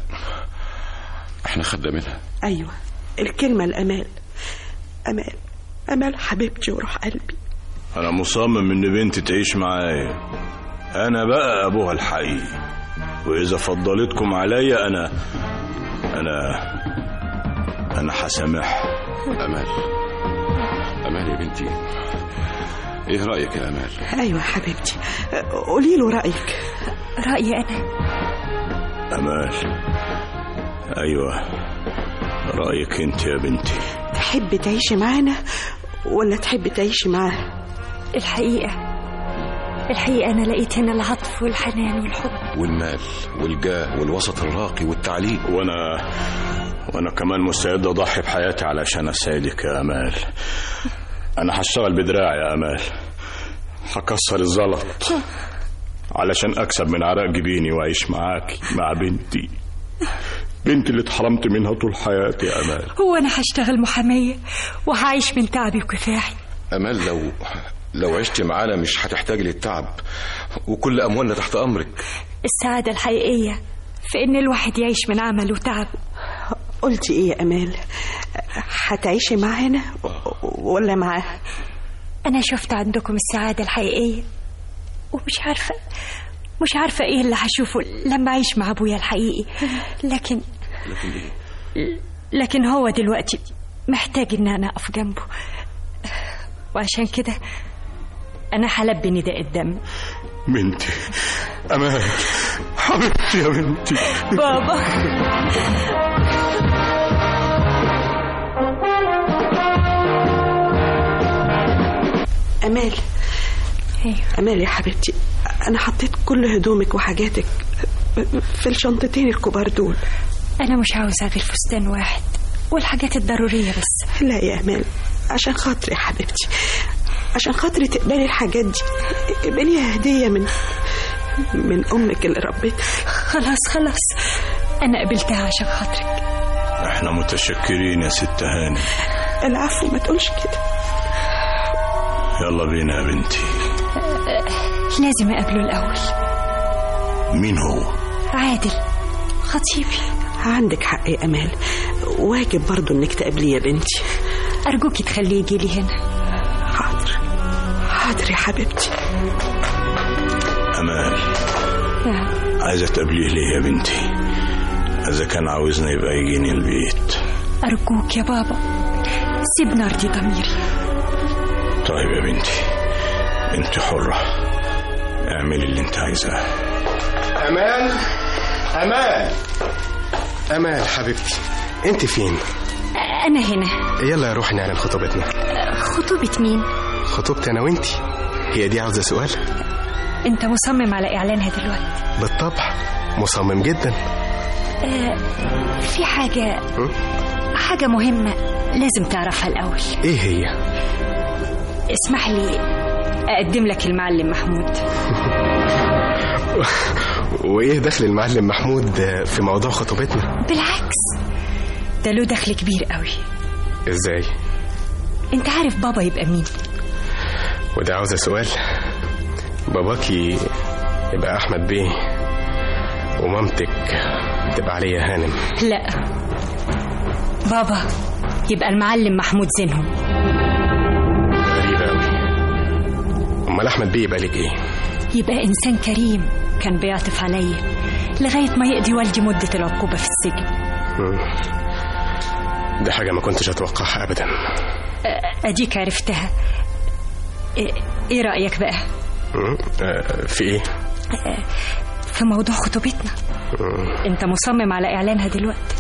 Speaker 3: احنا خدنا منها
Speaker 4: ايوه الكلمه الامال امال امال حبيبتي وروح قلبي
Speaker 12: انا مصمم ان بنتي تعيش معايا انا بقى ابوها الحقيقي واذا فضلتكم عليا انا انا انا هسامحها
Speaker 3: امال امال يا بنتي ايه رايك يا امال
Speaker 4: ايوه حبيبتي قولي له رايك
Speaker 9: رايي انا
Speaker 12: امال ايوه رايك انت يا بنتي
Speaker 4: تحب تعيشي معانا ولا تحب تعيشي معاه
Speaker 9: الحقيقه الحقيقه انا لقيت هنا العطف والحنان والحب
Speaker 3: والمال والجاه والوسط الراقي والتعليم
Speaker 12: وانا وانا كمان مستعد اضحي بحياتي علشان اساعدك يا امال انا هشتغل بدراعي يا امال هكسر الزلط علشان اكسب من عرق جبيني واعيش معاكي مع بنتي بنتي اللي اتحرمت منها طول حياتي يا امال
Speaker 9: هو انا هشتغل محاميه وهعيش من تعبي وكفاحي
Speaker 3: امال لو لو عشت معانا مش هتحتاج للتعب وكل اموالنا تحت امرك
Speaker 9: السعاده الحقيقيه في ان الواحد يعيش من عمل وتعب
Speaker 4: قلتي ايه يا امال هتعيشي معانا ولا معاه
Speaker 9: انا شفت عندكم السعاده الحقيقيه ومش عارفه مش عارفه ايه اللي هشوفه لما اعيش مع ابويا الحقيقي لكن
Speaker 3: لكن ايه
Speaker 9: لكن هو دلوقتي محتاج ان انا اقف جنبه وعشان كده انا هلبي نداء الدم
Speaker 12: بنتي امان حبيبتي يا بنتي
Speaker 9: بابا
Speaker 4: امال
Speaker 9: ايوه
Speaker 4: امال يا حبيبتي انا حطيت كل هدومك وحاجاتك في الشنطتين الكبار دول
Speaker 9: انا مش عاوزه غير فستان واحد والحاجات الضروريه بس
Speaker 4: لا يا امال عشان خاطري يا حبيبتي عشان خاطري تقبلي الحاجات دي اقبليها هديه من من امك اللي ربتك
Speaker 9: خلاص خلاص انا قبلتها عشان خاطرك
Speaker 12: احنا متشكرين يا ست هاني
Speaker 4: العفو ما تقولش كده
Speaker 12: يلا بينا يا بنتي
Speaker 9: لازم اقابله الاول
Speaker 12: مين هو
Speaker 9: عادل خطيبي
Speaker 4: عندك حق يا امال واجب برضو انك تقابليه يا بنتي
Speaker 9: ارجوكي تخليه يجي لي هنا
Speaker 4: حاضر حاضر يا حبيبتي
Speaker 12: أمال عايزة تقابليه ليه يا بنتي إذا كان عاوزنا يبقى يجيني البيت
Speaker 9: أرجوك يا بابا سيبني أرضي ضميري
Speaker 12: طيب يا بنتي انت حرة اعملي اللي انت عايزاه
Speaker 10: أمال أمال أمال حبيبتي أنت فين؟
Speaker 9: أنا هنا
Speaker 10: يلا يا روحي نعلن خطوبتنا
Speaker 9: خطوبة مين؟
Speaker 10: خطوبتي أنا وأنت هي دي عاوزة سؤال؟
Speaker 9: أنت مصمم على إعلانها دلوقتي
Speaker 10: بالطبع مصمم جدا
Speaker 9: آه في حاجة حاجة مهمة لازم تعرفها الأول
Speaker 10: إيه هي؟
Speaker 9: اسمح لي أقدم لك المعلم محمود
Speaker 10: وإيه دخل المعلم محمود في موضوع خطوبتنا؟
Speaker 9: بالعكس ده له دخل كبير قوي
Speaker 10: إزاي؟
Speaker 9: أنت عارف بابا يبقى مين؟
Speaker 10: وده عاوزة سؤال باباكي يبقى أحمد بيه ومامتك تبقى عليا هانم
Speaker 9: لا بابا يبقى المعلم محمود زينهم
Speaker 10: غريبة أوي أمال أحمد بيه يبقى لك إيه؟
Speaker 9: يبقى إنسان كريم كان بيعطف عليا لغاية ما يقضي والدي مدة العقوبة في السجن
Speaker 10: مم. دي حاجة ما كنتش أتوقعها أبدا
Speaker 9: أ- أديك عرفتها إيه- إيه رأيك بقى
Speaker 10: مم. آه، في إيه؟
Speaker 9: أ- في موضوع خطوبتنا
Speaker 10: مم.
Speaker 9: أنت مصمم على إعلانها دلوقتي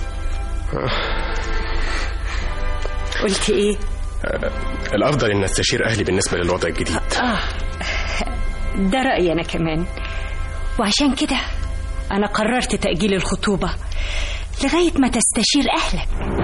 Speaker 9: قلت إيه
Speaker 10: آه، الأفضل إن أستشير أهلي بالنسبة للوضع الجديد
Speaker 9: آه ده رأيي أنا كمان وعشان كده أنا قررت تأجيل الخطوبة لغاية ما تستشير أهلك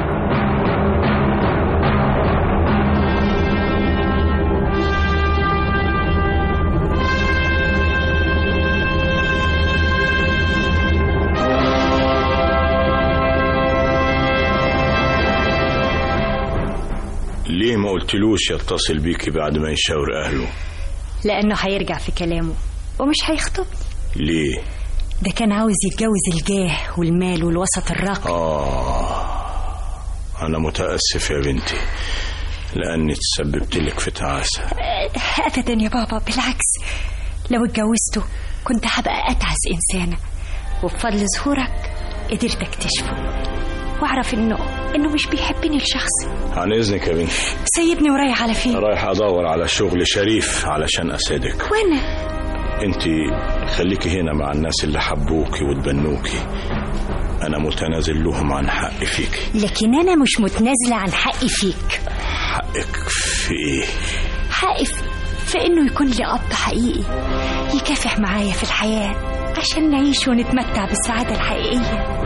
Speaker 12: ليه ما قلتلوش يتصل بيكي بعد ما يشاور أهله
Speaker 9: لأنه هيرجع في كلامه ومش هيخطبني
Speaker 12: ليه
Speaker 9: ده كان عاوز يتجوز الجاه والمال والوسط الراقي
Speaker 12: آه أنا متأسف يا بنتي لأني تسببت لك في تعاسة
Speaker 9: آه، أبدا يا بابا بالعكس لو اتجوزته كنت هبقى أتعس إنسانة وبفضل ظهورك قدرت أكتشفه وأعرف إنه إنه مش بيحبني لشخصي
Speaker 12: عن إذنك يا بنتي
Speaker 9: سيبني ورايح على فين
Speaker 12: رايح أدور على شغل شريف علشان أسعدك
Speaker 9: وأنا
Speaker 12: انت خليكي هنا مع الناس اللي حبوكي وتبنوكي انا متنازل لهم عن حقي فيكي
Speaker 9: لكن أنا مش متنازلة عن حقي فيك
Speaker 12: حقك في ايه
Speaker 9: حقي في, في إنه يكون لي أب حقيقي يكافح معايا في الحياة عشان نعيش ونتمتع بالسعادة الحقيقية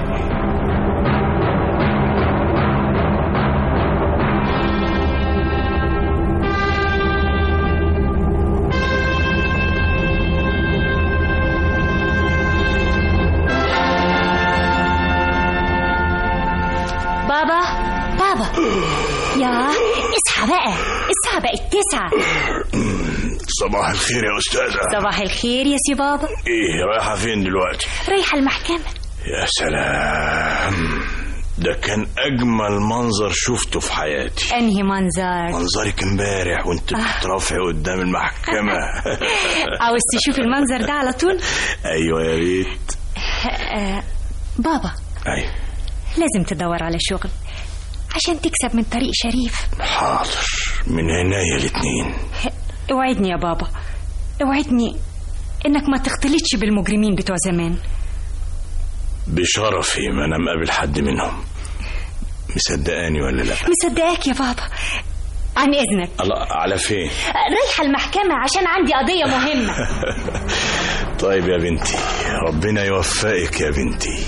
Speaker 9: بابا بابا يا اصحى بقى الساعة بقت تسعة
Speaker 12: صباح الخير يا استاذه
Speaker 9: صباح الخير يا سي بابا
Speaker 12: ايه رايحه فين دلوقتي
Speaker 9: رايحة المحكمة
Speaker 12: يا سلام ده كان اجمل منظر شفته في حياتي
Speaker 9: أنهي منظر
Speaker 12: منظرك امبارح وانت بترافعي قدام المحكمه
Speaker 9: عاوز تشوف المنظر ده على طول
Speaker 12: ايوه يا ريت
Speaker 9: آه، بابا
Speaker 12: ايوه
Speaker 9: لازم تدور على شغل عشان تكسب من طريق شريف
Speaker 12: حاضر من عناية الاتنين
Speaker 9: اوعدني يا بابا اوعدني انك ما تختلطش بالمجرمين بتوع زمان
Speaker 12: بشرفي ما انا مقابل حد منهم مصدقاني ولا لا
Speaker 9: مصدقاك يا بابا عن اذنك
Speaker 12: الله على فين
Speaker 9: رايحة المحكمة عشان عندي قضية مهمة
Speaker 12: طيب يا بنتي ربنا يوفقك يا بنتي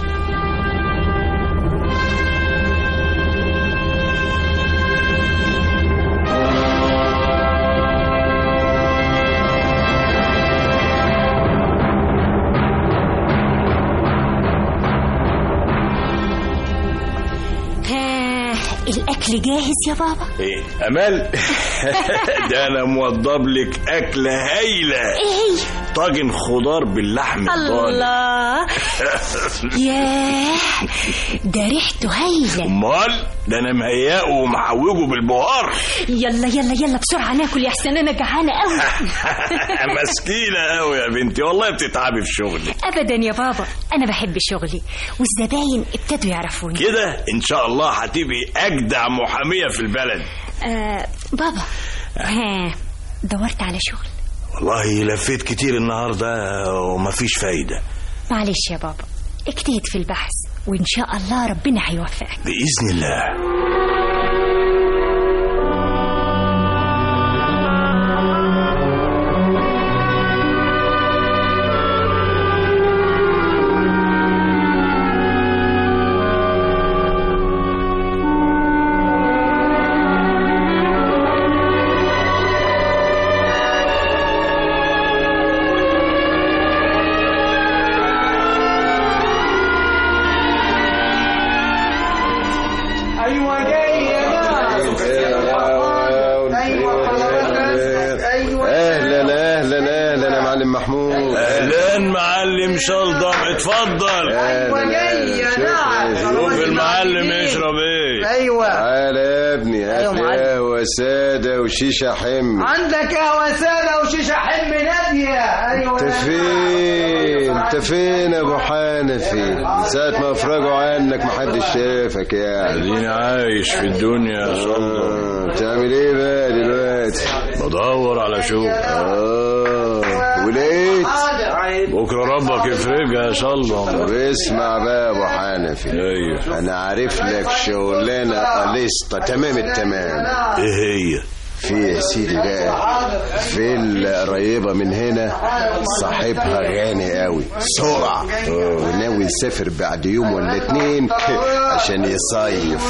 Speaker 9: ها الاكل جاهز يا بابا
Speaker 12: ايه امال ده انا موضب لك اكله هايله
Speaker 9: ايه هي
Speaker 12: طاجن خضار باللحم الضاني
Speaker 9: الله ياه ده ريحته هايلة
Speaker 12: امال ده انا مهيئه ومعوجه بالبهار
Speaker 9: يلا يلا يلا بسرعة ناكل يا حسين أنا جعانة قوي
Speaker 12: مسكينه قوي يا بنتي والله بتتعبي في شغلك
Speaker 9: أبدا يا بابا أنا بحب شغلي والزباين ابتدوا يعرفوني
Speaker 12: كده ان شاء الله هتبقي اجدع محاميه في البلد
Speaker 9: آه بابا ها دورت على شغل
Speaker 12: والله لفيت كتير النهارده ومفيش فايده
Speaker 9: معلش يا بابا اجتهد في البحث وإن شاء الله ربنا هيوفقك
Speaker 12: باذن الله
Speaker 11: ايوه جاي يا ناس
Speaker 13: اهلا اهلا اهلا يا معلم محمود
Speaker 12: اهلا معلم شلضم اتفضل
Speaker 13: ايوه
Speaker 11: جاي يا ناس
Speaker 12: شوف المعلم يشرب ايه
Speaker 11: ايوه
Speaker 13: تعالى يا ابني هات
Speaker 11: أيوة
Speaker 13: لي
Speaker 11: معلم.
Speaker 13: قهوه ساده وشيشه حم
Speaker 11: عندك قهوه ساده وشيشه حلم ناديه ايوه
Speaker 13: انت فين انت فين يا ابو حنفي من ساعه ما افرجوا عنك محدش شافك يعني
Speaker 12: اديني عايش في الدنيا يا شلضم
Speaker 13: آه، بتعمل ايه بقى دلوقتي
Speaker 12: بدور على شغل
Speaker 13: اه ولقيت
Speaker 12: بكره ربك يفرجها يا شلضم
Speaker 13: طب اسمع بقى يا ابو حنفي
Speaker 12: ايوه
Speaker 13: انا عارف لك شغلانه قليصه تمام التمام
Speaker 12: ايه هي
Speaker 13: في يا سيدي بقى فيلا قريبة من هنا صاحبها غني قوي سرعة وناوي يسافر بعد يوم ولا اتنين عشان يصيف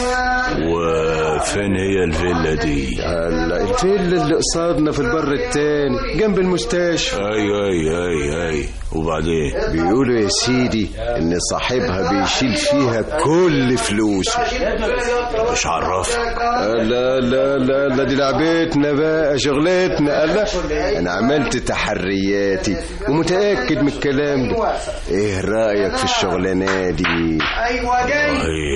Speaker 12: وفين هي الفيلا دي
Speaker 13: هلا الفيلا اللي قصادنا في البر التاني جنب المستشفى
Speaker 12: اي اي اي اي وبعدين
Speaker 13: بيقولوا يا سيدي ان صاحبها بيشيل فيها كل فلوسه
Speaker 12: مش عرفك
Speaker 13: لا لا لا لا دي لعبتنا بقى شغلتنا لا انا عملت تحرياتي ومتاكد من الكلام ده ايه رايك في الشغلانه دي
Speaker 11: ايوه جاي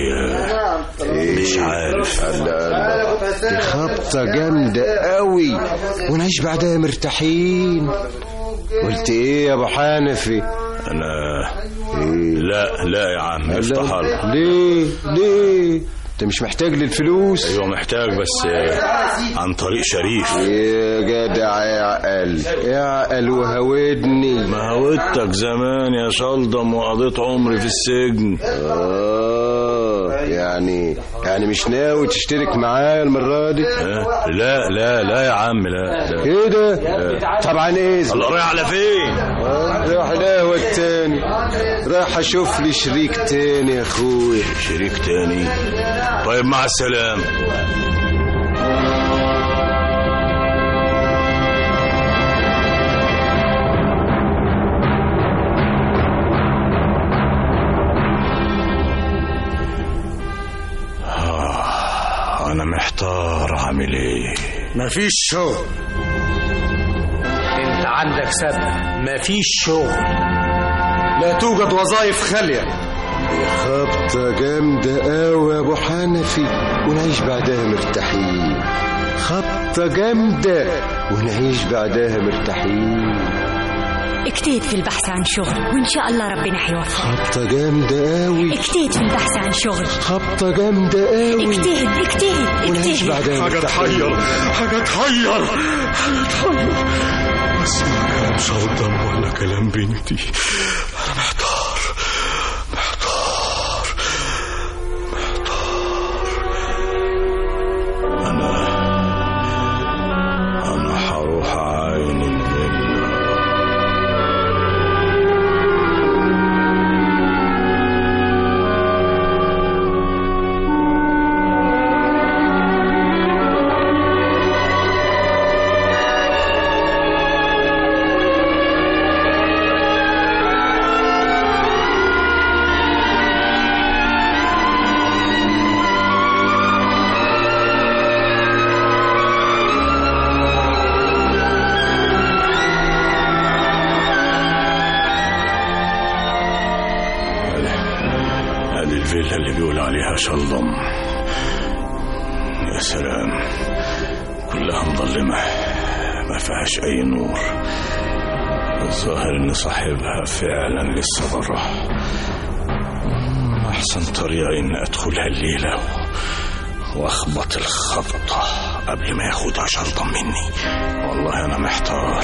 Speaker 13: إيه؟
Speaker 12: مش عارف
Speaker 13: لا لا دي خبطه جامده قوي ونعيش بعدها مرتاحين قلت ايه يا ابو حنفي
Speaker 12: انا
Speaker 13: إيه؟
Speaker 12: لا لا يا عم افتح الله
Speaker 13: ليه ليه انت مش محتاج للفلوس
Speaker 12: ايوه محتاج بس آه، عن طريق شريف
Speaker 13: يا جدع يا عقل يا عقل وهودني
Speaker 12: ما هودتك زمان يا شلضم وقضيت عمري في السجن
Speaker 13: اه يعني يعني مش ناوي تشترك معايا المرة دي
Speaker 12: آه، لا لا لا يا عم لا لا
Speaker 13: كده طبعا ايه
Speaker 12: الله رايح على فين
Speaker 13: راح القهوة التاني راح اشوف لي شريك تاني يا اخويا
Speaker 12: شريك تاني طيب مع السلامة آه، أنا محتار أعمل إيه
Speaker 5: مفيش شغل
Speaker 8: انت عندك سبب مفيش شغل
Speaker 5: لا توجد وظائف خالية
Speaker 13: دي خبطة جامدة قوي يا ابو حنفي ونعيش بعدها مرتاحين خبطة جامدة ونعيش بعدها مرتاحين
Speaker 9: اجتهد في البحث عن شغل وإن شاء الله ربنا هيوفقك
Speaker 13: خبطة جامدة قوي
Speaker 9: اجتهد في البحث عن شغل
Speaker 13: خبطة جامدة قوي
Speaker 9: اجتهد اجتهد
Speaker 13: ونعيش
Speaker 9: اجتهد
Speaker 13: بعدها
Speaker 2: حاجة
Speaker 13: مرتاحين
Speaker 2: تحير حاجة تحير حاجة تحير اسمع كلام شلضم ولا كلام بنتي انا محتار محتار
Speaker 12: أنا أنا هروح أعاين الفيلا عليها شلضم يا سلام كلها مظلمة ما فيهاش أي نور الظاهر إن صاحبها فعلا لسه برا أحسن طريقة إن أدخلها الليلة وأخبط الخبطة قبل ما ياخدها شلطة مني والله أنا محتار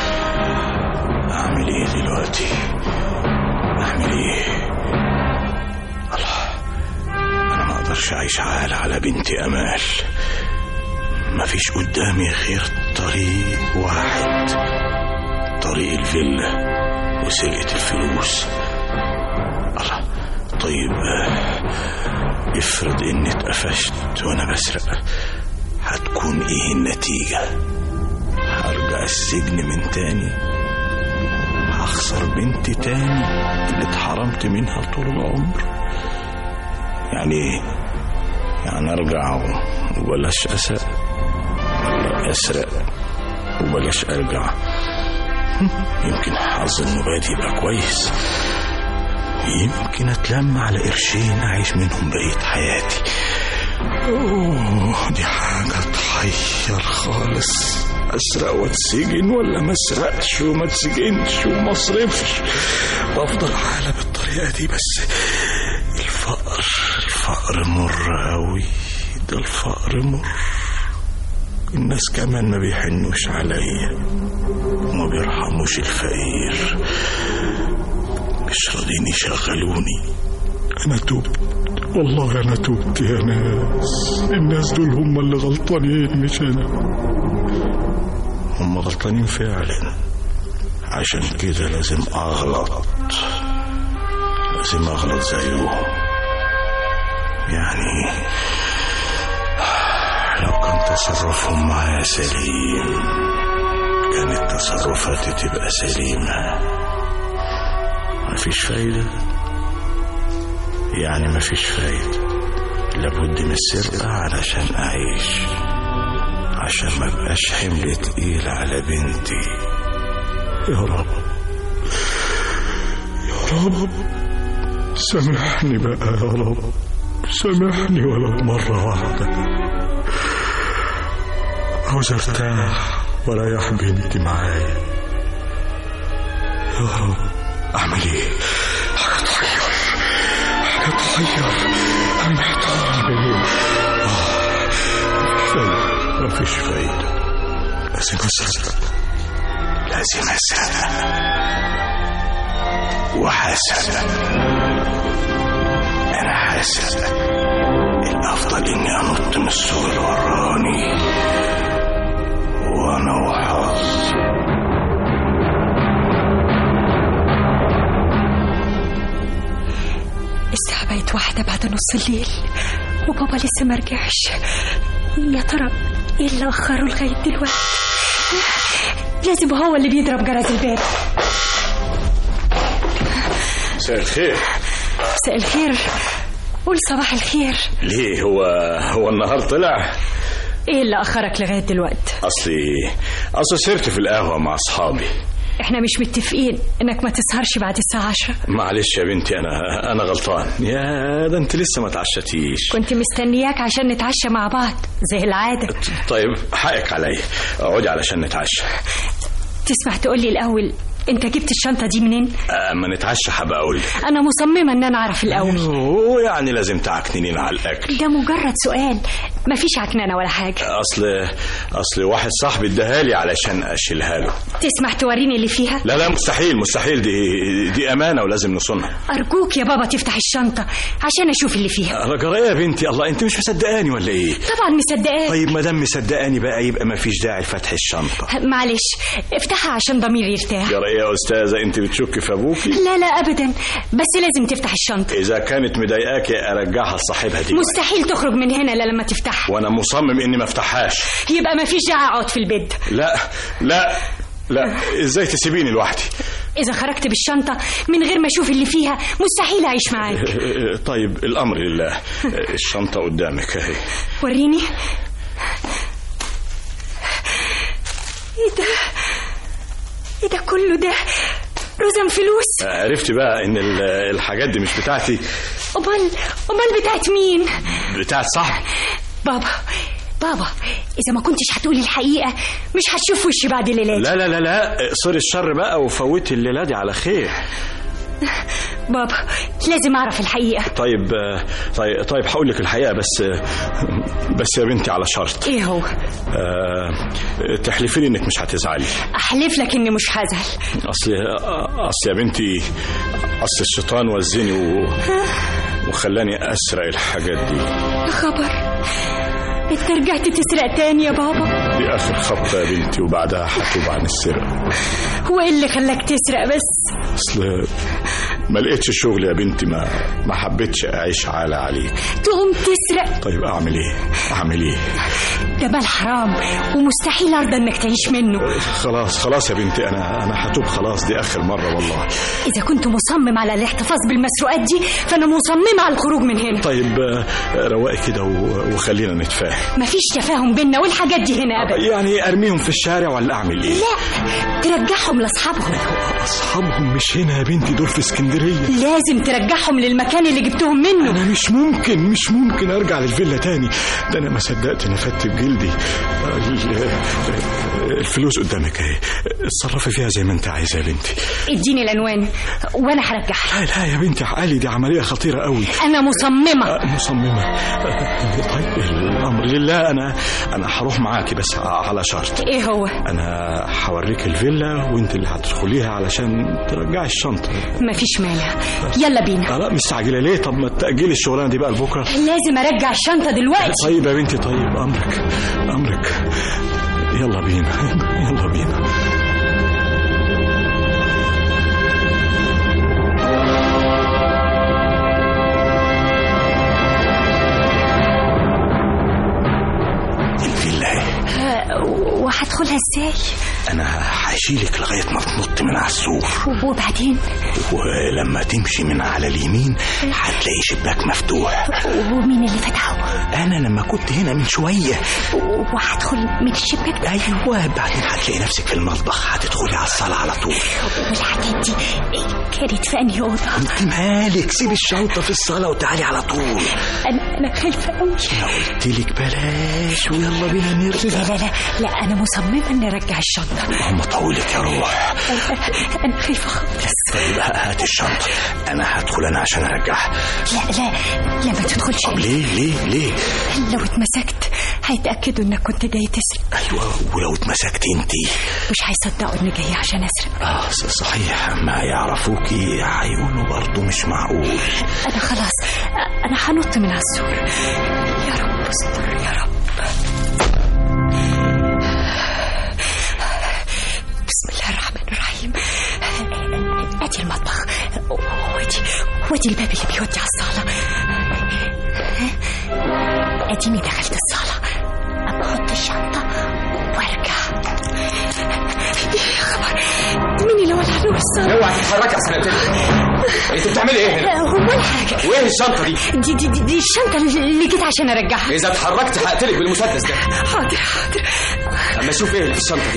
Speaker 12: أعمل إيه دلوقتي أعمل إيه الله أنا ما أقدرش أعيش عال على بنتي أمال مفيش قدامي غير طريق واحد طريق الفيلا وسرقة الفلوس الله طيب آه، افرض اني اتقفشت وانا بسرق هتكون ايه النتيجة هرجع السجن من تاني هخسر بنتي تاني اللي اتحرمت منها طول العمر يعني ايه يعني ارجع وبلاش اسرق ولا اسرق وبلاش ارجع يمكن حظ النبات يبقى كويس يمكن اتلم على قرشين اعيش منهم بقية حياتي اوه دي حاجة تحير خالص اسرق واتسجن ولا ما اسرقش وما اتسجنش وما اصرفش وافضل حالة بالطريقة دي بس الفقر الفقر مر قوي ده الفقر مر الناس كمان ما بيحنوش عليا وما بيرحموش الفقير مش راضيين يشغلوني انا تبت والله انا تبت يا ناس الناس دول هم اللي غلطانين مش انا هم غلطانين فعلا عشان كده لازم اغلط لازم اغلط زيهم يعني لو كان تصرفهم معايا سليم كانت تصرفاتي تبقى سليمة مفيش فايدة يعني مفيش فايدة لابد من السرقة علشان أعيش عشان ما بقاش حمل تقيل على بنتي يا رب يا رب سامحني بقى يا رب سامحني ولو مرة واحدة عاوز ارتاح واريح بنتي معايا يا رب اعمل ايه حاجة تحير حاجة تحير انا محتار اعمل ايه آه، فايدة مفيش فايدة لازم اسرق لازم اسرق وحسب انا حاسب الافضل اني انط من السور اللي وراني وانا وحظ
Speaker 9: الساعة بقت واحدة بعد نص الليل وبابا لسه ما رجعش يا ترى ايه اللي أخره لغاية دلوقتي لازم هو اللي بيضرب جرس الباب
Speaker 12: مساء الخير
Speaker 9: مساء الخير قول صباح الخير
Speaker 12: ليه هو هو النهار طلع
Speaker 9: ايه اللي أخرك لغاية دلوقتي
Speaker 12: اصلي اصل سرت في القهوه مع اصحابي
Speaker 9: احنا مش متفقين انك ما تسهرش بعد الساعة عشرة
Speaker 12: معلش يا بنتي انا انا غلطان يا ده انت لسه ما اتعشتيش
Speaker 9: كنت مستنياك عشان نتعشى مع بعض زي العادة
Speaker 12: طيب حقك عليا اقعدي علشان نتعشى
Speaker 9: تسمح تقولي الأول انت جبت الشنطة دي منين
Speaker 12: اما نتعشى هبقى اقول لك.
Speaker 9: انا مصممة ان انا اعرف الأول
Speaker 12: اوه يعني لازم تعكنين على الاكل
Speaker 9: ده مجرد سؤال مفيش عكنانة ولا حاجة
Speaker 12: اصل اصل واحد صاحبي اداها لي علشان اشيلها له
Speaker 9: تسمح توريني اللي فيها
Speaker 12: لا لا مستحيل مستحيل دي دي امانه ولازم نصونها
Speaker 9: أرجوك يا بابا تفتح الشنطة عشان أشوف اللي فيها
Speaker 12: انا جرايه يا بنتي الله انت مش مصدقاني ولا ايه
Speaker 9: طبعا مصدقاك
Speaker 12: طيب ما دام مصدقاني بقى يبقى ما فيش داعي لفتح الشنطه
Speaker 9: معلش افتحها عشان ضميري يرتاح
Speaker 12: جرايه يا استاذه انت بتشكي في ابوكي
Speaker 9: لا لا أبدا بس لازم تفتح الشنطة
Speaker 12: اذا كانت مضايقاكي ارجعها لصاحبها دي
Speaker 9: مستحيل تخرج من هنا إلا لما تفتحها
Speaker 12: وانا مصمم اني ما افتحهاش
Speaker 9: يبقى مفيش داعي أقعد في البيت
Speaker 12: لا لا لا ازاي تسيبيني لوحدي
Speaker 9: إذا خرجت بالشنطة من غير ما أشوف اللي فيها مستحيل أعيش معاك
Speaker 12: طيب الامر لله الشنطه قدامك اهي
Speaker 9: وريني إيه ده إيه ده كله ده رزم فلوس
Speaker 12: عرفت بقى ان ال- الحاجات دي مش بتاعتي
Speaker 9: امال امال بتاعت مين
Speaker 2: بتاعت صاحبي
Speaker 9: بابا بابا اذا ما كنتش هتقولي الحقيقه مش هتشوف وشي بعد الليله دي
Speaker 2: لا لا لا لا اقصري الشر بقى وفوتي الليله دي على خير
Speaker 9: بابا لازم اعرف الحقيقه
Speaker 2: طيب آه، طيب طيب هقول لك الحقيقه بس آه، بس يا بنتي على شرط
Speaker 9: ايه هو
Speaker 2: آه، تحلفي لي انك مش هتزعلي
Speaker 9: احلف لك اني مش هزعل
Speaker 2: اصل اصل يا بنتي اصل الشيطان وزني و... وخلاني اسرق الحاجات دي
Speaker 9: يا خبر انت رجعت تسرق تاني يا بابا
Speaker 2: دي اخر خبطه يا بنتي وبعدها هتوب عن السرقه
Speaker 9: هو ايه اللي خلاك تسرق بس
Speaker 2: اصل ما لقيتش شغل يا بنتي ما ما حبيتش اعيش عالة عليك
Speaker 9: تقوم تسرق
Speaker 2: طيب اعمل ايه اعمل ايه
Speaker 9: ده مال حرام ومستحيل ارضى انك تعيش منه
Speaker 2: خلاص خلاص يا بنتي انا انا هتوب خلاص دي اخر مره والله
Speaker 9: اذا كنت مصمم على الاحتفاظ بالمسروقات دي فانا مصممه على الخروج من هنا
Speaker 2: طيب آه، رواقي كده و- وخلينا نتفاهم
Speaker 9: مفيش تفاهم بينا والحاجات دي هنا ابدا
Speaker 2: يعني ارميهم في الشارع ولا اعمل ايه
Speaker 9: لا ترجعهم لاصحابهم
Speaker 2: اصحابهم مش هنا يا بنتي دول في اسكندريه
Speaker 9: لازم ترجعهم للمكان اللي جبتهم منه
Speaker 2: انا مش ممكن مش ممكن ارجع للفيلا تاني ده انا ما صدقت نفدت بجلدي ال- الفلوس قدامك اهي اتصرفي فيها زي ما انت عايزه يا بنتي
Speaker 9: اديني العنوان وانا هرجعها
Speaker 2: لا لا يا بنتي عقلي دي عمليه خطيره قوي
Speaker 9: انا مصممه
Speaker 2: آه، مصممة آه، طيب الأمر لله أنا أنا هروح معاكي بس على شرط
Speaker 9: ايه هو
Speaker 2: أنا هوريك الفيلا وأنت اللي هتدخليها علشان ترجعي الشنطة
Speaker 9: مفيش مانع يلا بينا
Speaker 2: آه، لا مستعجلة ليه طب ما تأجلي الشغلانة دي بقى لبكرة
Speaker 9: لازم ارجع الشنطه دلوقتي
Speaker 2: طيب يا بنتي طيب أمرك أمرك يلا بينا يلا بينا الفيلا اهي
Speaker 9: آه، وهدخلها ازاي
Speaker 2: أنا هشيلك لغاية ما تنط من على السور
Speaker 9: وبعدين
Speaker 2: ولما تمشي من على اليمين هتلاقي شباك مفتوح
Speaker 9: ومين اللي فتحه
Speaker 2: انا لما كنت هنا من شويه
Speaker 9: وهدخل من الشباك ده
Speaker 2: ايوه بعدين هتلاقي نفسك في المطبخ هتدخلي على الصاله على طول
Speaker 9: والحاجات دي كانت في انهي اوضه
Speaker 2: انت مالك سيبي الشنطه في الصاله وتعالي على طول
Speaker 9: انا انا خايفه قوي
Speaker 2: انا قلت لك بلاش ويلا بينا نرجع
Speaker 9: لا لا لا لا انا مصممه اني ارجع الشنطه
Speaker 2: اللهم طولك يا روح
Speaker 9: انا خايفه خالص
Speaker 2: طيب هات الشنطه انا هدخل انا عشان ارجعها
Speaker 9: لا لا لا ما تدخلش
Speaker 2: طب ليه ليه ليه
Speaker 9: لو اتمسكت هيتاكدوا انك كنت جاي تسرق
Speaker 2: ايوه ولو اتمسكت انتي
Speaker 9: مش هيصدقوا اني جاي عشان اسرق
Speaker 2: اه صحيح ما يعرفوكي هيقولوا برضه مش معقول
Speaker 9: انا خلاص انا هنط من على السور يا رب استر يا رب بسم الله الرحمن الرحيم ادي المطبخ وادي وادي الباب اللي بيودي على الصاله اديني دخلت الصاله اما احط الشنطه وارجع يا خبر مين اللي ولع نور الصاله
Speaker 10: اوعي تتحركي عشان اقتلك انت بتعملي ايه هنا؟
Speaker 9: هو ولا حاجه
Speaker 10: وايه الشنطه دي؟
Speaker 9: دي دي دي, دي الشنطه اللي جيت عشان ارجعها
Speaker 10: اذا اتحركت هقتلك بالمسدس ده
Speaker 9: حاضر حاضر
Speaker 10: اما اشوف ايه اللي في الشنطه دي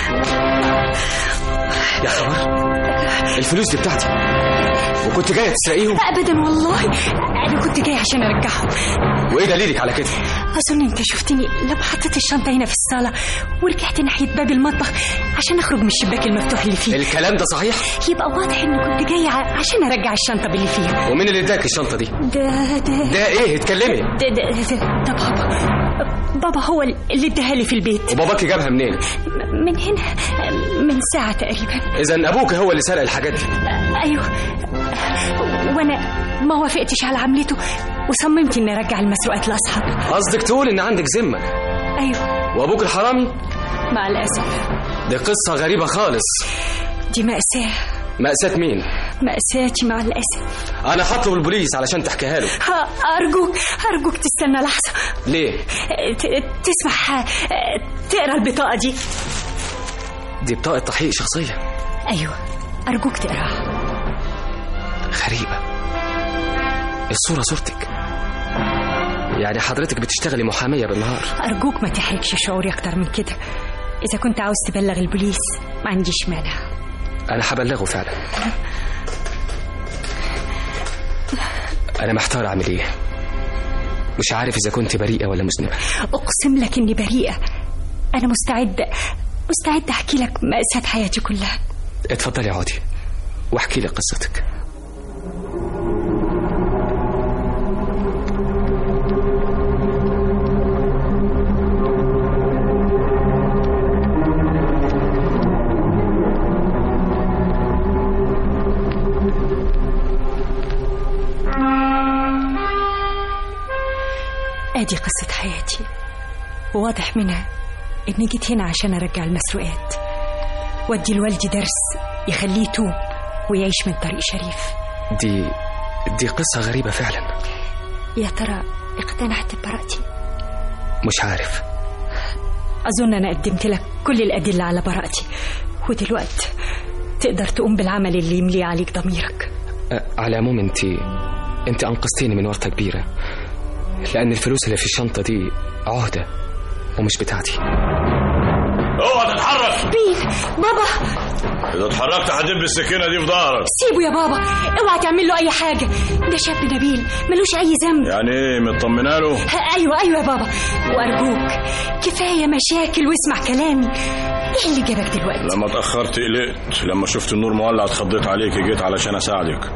Speaker 10: يا خبر الفلوس دي بتاعتي وكنت جايه تسرقيهم
Speaker 9: ابدا والله انا كنت جاي عشان ارجعهم
Speaker 10: وايه دليلك على كده؟
Speaker 9: اظن انت شفتني لما حطيت الشنطه هنا في الصاله ورجعت ناحيه باب المطبخ عشان اخرج من الشباك المفتوح اللي فيه
Speaker 10: الكلام ده صحيح؟
Speaker 9: يبقى واضح اني كنت جاي ع- عشان ارجع الشنطه باللي فيها
Speaker 10: ومين اللي اداك الشنطه دي؟
Speaker 9: ده ده
Speaker 10: ده ايه اتكلمي
Speaker 9: ده ده, ده, ده بابا بابا هو اللي اداها لي في البيت
Speaker 10: وباباكي جابها منين؟
Speaker 9: من هنا من ساعه تقريبا
Speaker 10: اذا ابوك هو اللي سرق الحاجات دي
Speaker 9: ايوه وانا ما وافقتش على عملته وصممت اني ارجع المسروقات لاصحابي
Speaker 10: قصدك تقول ان عندك ذمه
Speaker 9: ايوه
Speaker 10: وابوك الحرامي
Speaker 9: مع الاسف
Speaker 10: دي قصه غريبه خالص
Speaker 9: دي مأساة
Speaker 10: مأساة مين؟
Speaker 9: مأساتي مع الأسف
Speaker 10: انا هطلب البوليس علشان تحكيها له
Speaker 9: ها، أرجوك أرجوك تستنى لحظة
Speaker 10: ليه؟
Speaker 9: ت- تسمح آه، تقرا البطاقة دي
Speaker 10: دي بطاقه تحقيق شخصيه
Speaker 9: أيوة أرجوك تقراها
Speaker 10: غريبه الصوره صورتك يعني حضرتك بتشتغلي محاميه بالنهار
Speaker 9: أرجوك ما تحركش شعوري أكتر من كده إذا كنت عاوز تبلغ البوليس ما عنديش مانع
Speaker 10: انا هبلغه فعلا أنا محتار أعمل إيه مش عارف إذا كنت بريئة ولا مذنبة
Speaker 9: أقسم لك إني بريئة أنا مستعدة مستعدة أحكي لك مأساة حياتي كلها
Speaker 10: اتفضلي اقعدي واحكي لي قصتك
Speaker 9: ادي قصة حياتي وواضح منها اني جيت هنا عشان ارجع المسروقات وادي لوالدي درس يخليه يتوب ويعيش من طريق شريف
Speaker 10: دي دي قصة غريبة فعلا
Speaker 9: يا ترى اقتنعت ببراءتي
Speaker 10: مش عارف
Speaker 9: اظن انا قدمت لك كل الادله على براءتي ودلوقتي تقدر تقوم بالعمل اللي يملي عليك ضميرك
Speaker 10: أه، على العموم انت انت انقذتيني من ورطة كبيرة لأن الفلوس اللي في الشنطة دي عهدة ومش بتاعتي
Speaker 2: اوعى تتحرك
Speaker 9: بيل بابا
Speaker 2: اذا اتحركت هدب السكينه دي في ظهرك
Speaker 9: سيبه يا بابا اوعى تعمل له اي حاجه ده شاب نبيل ملوش اي ذنب
Speaker 2: يعني ايه مطمنه له
Speaker 9: ها، ايوه ايوه يا بابا وارجوك كفايه مشاكل واسمع كلامي ايه اللي جابك دلوقتي
Speaker 2: لما اتاخرت قلقت لما شفت النور مولع اتخضيت عليك جيت علشان اساعدك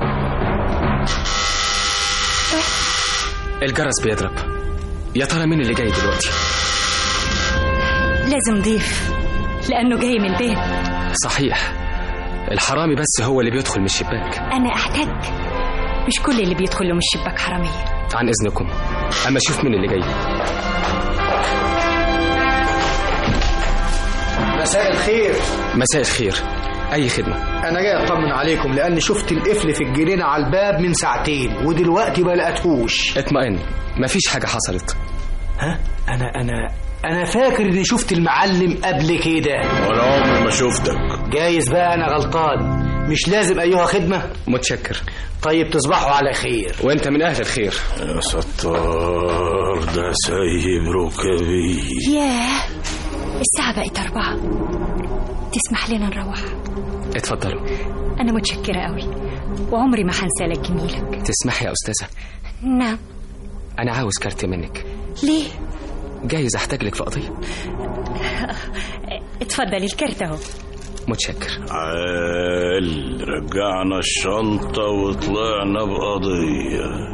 Speaker 10: الجرس بيضرب يا ترى مين اللي جاي دلوقتي
Speaker 9: لازم ضيف لانه جاي من البيت
Speaker 10: صحيح الحرامي بس هو اللي بيدخل من الشباك
Speaker 9: انا احتاج مش كل اللي بيدخل له من الشباك حراميه
Speaker 10: عن إذنكم أما شوف مين اللي جاي
Speaker 11: مساء الخير
Speaker 10: مساء الخير أي خدمة
Speaker 11: انا جاي اطمن عليكم لان شفت القفل في الجنينه على الباب من ساعتين ودلوقتي ما لقيتهوش
Speaker 10: اطمئن مفيش حاجة حصلت
Speaker 11: ها انا انا انا فاكر اني شفت المعلم قبل كده
Speaker 2: ولا عمري ما شفتك
Speaker 11: جايز بقى انا غلطان مش لازم ايها خدمه
Speaker 10: متشكر
Speaker 11: طيب تصبحوا على خير
Speaker 10: وانت من أهل الخير
Speaker 2: يا ستار ده سايب ركبي
Speaker 9: ياه الساعة بقت أربعة تسمح لنا نروح
Speaker 10: اتفضلوا
Speaker 9: أنا متشكرة قوي وعمري ما هنسى لك جميلك
Speaker 10: تسمحي يا أستاذة
Speaker 9: نعم
Speaker 10: أنا عاوز كارت منك
Speaker 9: ليه؟
Speaker 10: جايز أحتاج لك في قضية
Speaker 9: اتفضل الكارت اهو
Speaker 10: متشكر
Speaker 2: عال رجعنا الشنطة وطلعنا بقضية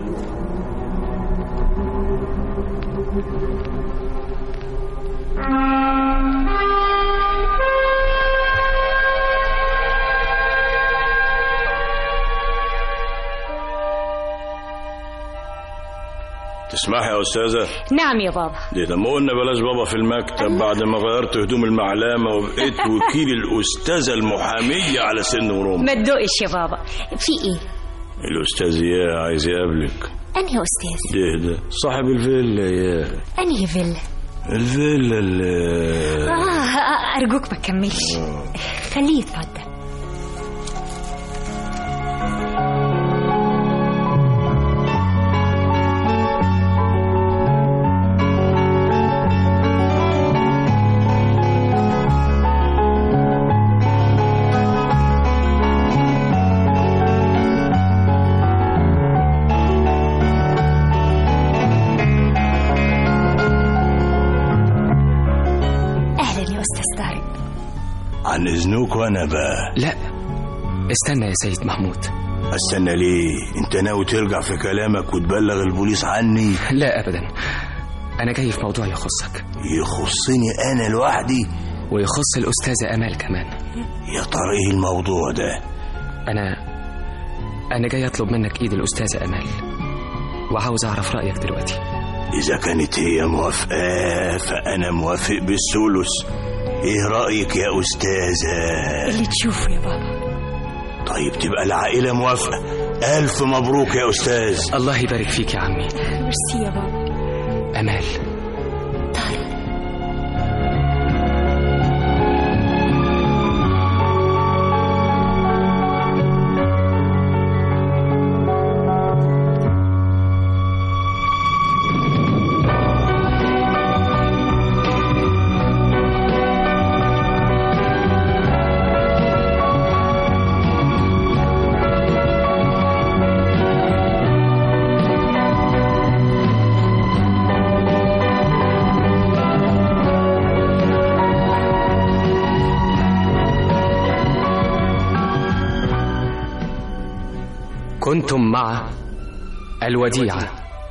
Speaker 2: تسمحي يا أستاذة
Speaker 9: نعم يا بابا
Speaker 2: دي ده ما قلنا بلاش بابا في المكتب بعد ما غيرت هدوم المعلمة وبقيت وكيل الأستاذة المحامية على سن ورم
Speaker 9: ما تدقش يا بابا في ايه؟
Speaker 2: الأستاذ يا عايز يقابلك
Speaker 9: أنهي أستاذ؟
Speaker 2: ده ده صاحب الفيلا يا
Speaker 9: أنهي فيلا؟
Speaker 2: الفيلا اللي
Speaker 9: آه آه، أرجوك ما تكملش خليه يتفضل أهلا يا أستاذ طارق
Speaker 2: عن إذنك وأنا بقى
Speaker 10: لا استنى يا سيد محمود
Speaker 2: استنى ليه انت ناوي ترجع في كلامك وتبلغ البوليس عني
Speaker 10: لا أبدا أنا جاي في موضوع يخصك
Speaker 2: يخصني أنا لوحدي
Speaker 10: ويخص الأستاذة أمال كمان
Speaker 2: يا ترى ايه الموضوع ده
Speaker 10: أنا أنا جاي أطلب منك إيد الأستاذة أمال وعاوز أعرف رأيك دلوقتي
Speaker 2: إذا كانت هي موافقة فأنا موافق بالثلث إيه رأيك يا أستاذة؟
Speaker 9: اللي تشوفه يا بابا
Speaker 2: طيب تبقى العائلة موافقة ألف مبروك يا أستاذ
Speaker 10: الله يبارك فيك يا عمي
Speaker 9: ميرسي يا بابا
Speaker 10: أمال كنتم مع الوديعة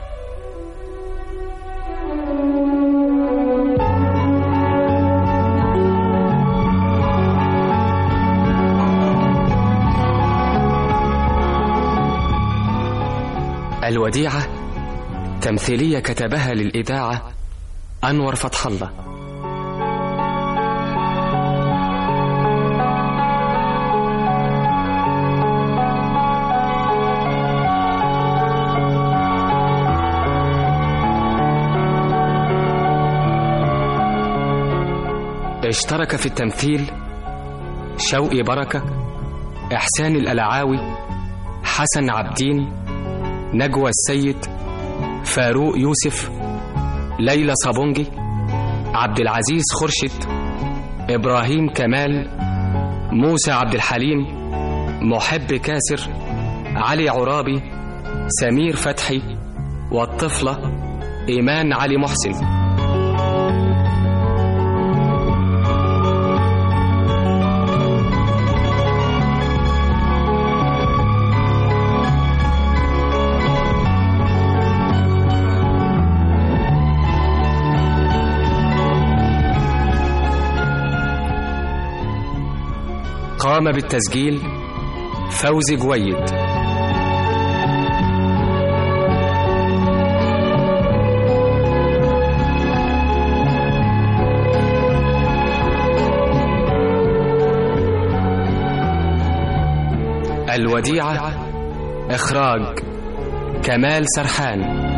Speaker 10: الوديعة تمثيلية كتبها للإذاعة أنور فتح الله اشترك في التمثيل شوقي بركة إحسان الألعاوي حسن عبدين نجوى السيد فاروق يوسف ليلى صابونجي عبد العزيز خرشد إبراهيم كمال موسى عبد الحليم محب كاسر علي عرابي سمير فتحي والطفلة إيمان علي محسن قام بالتسجيل فوزي جويد الوديعة إخراج كمال سرحان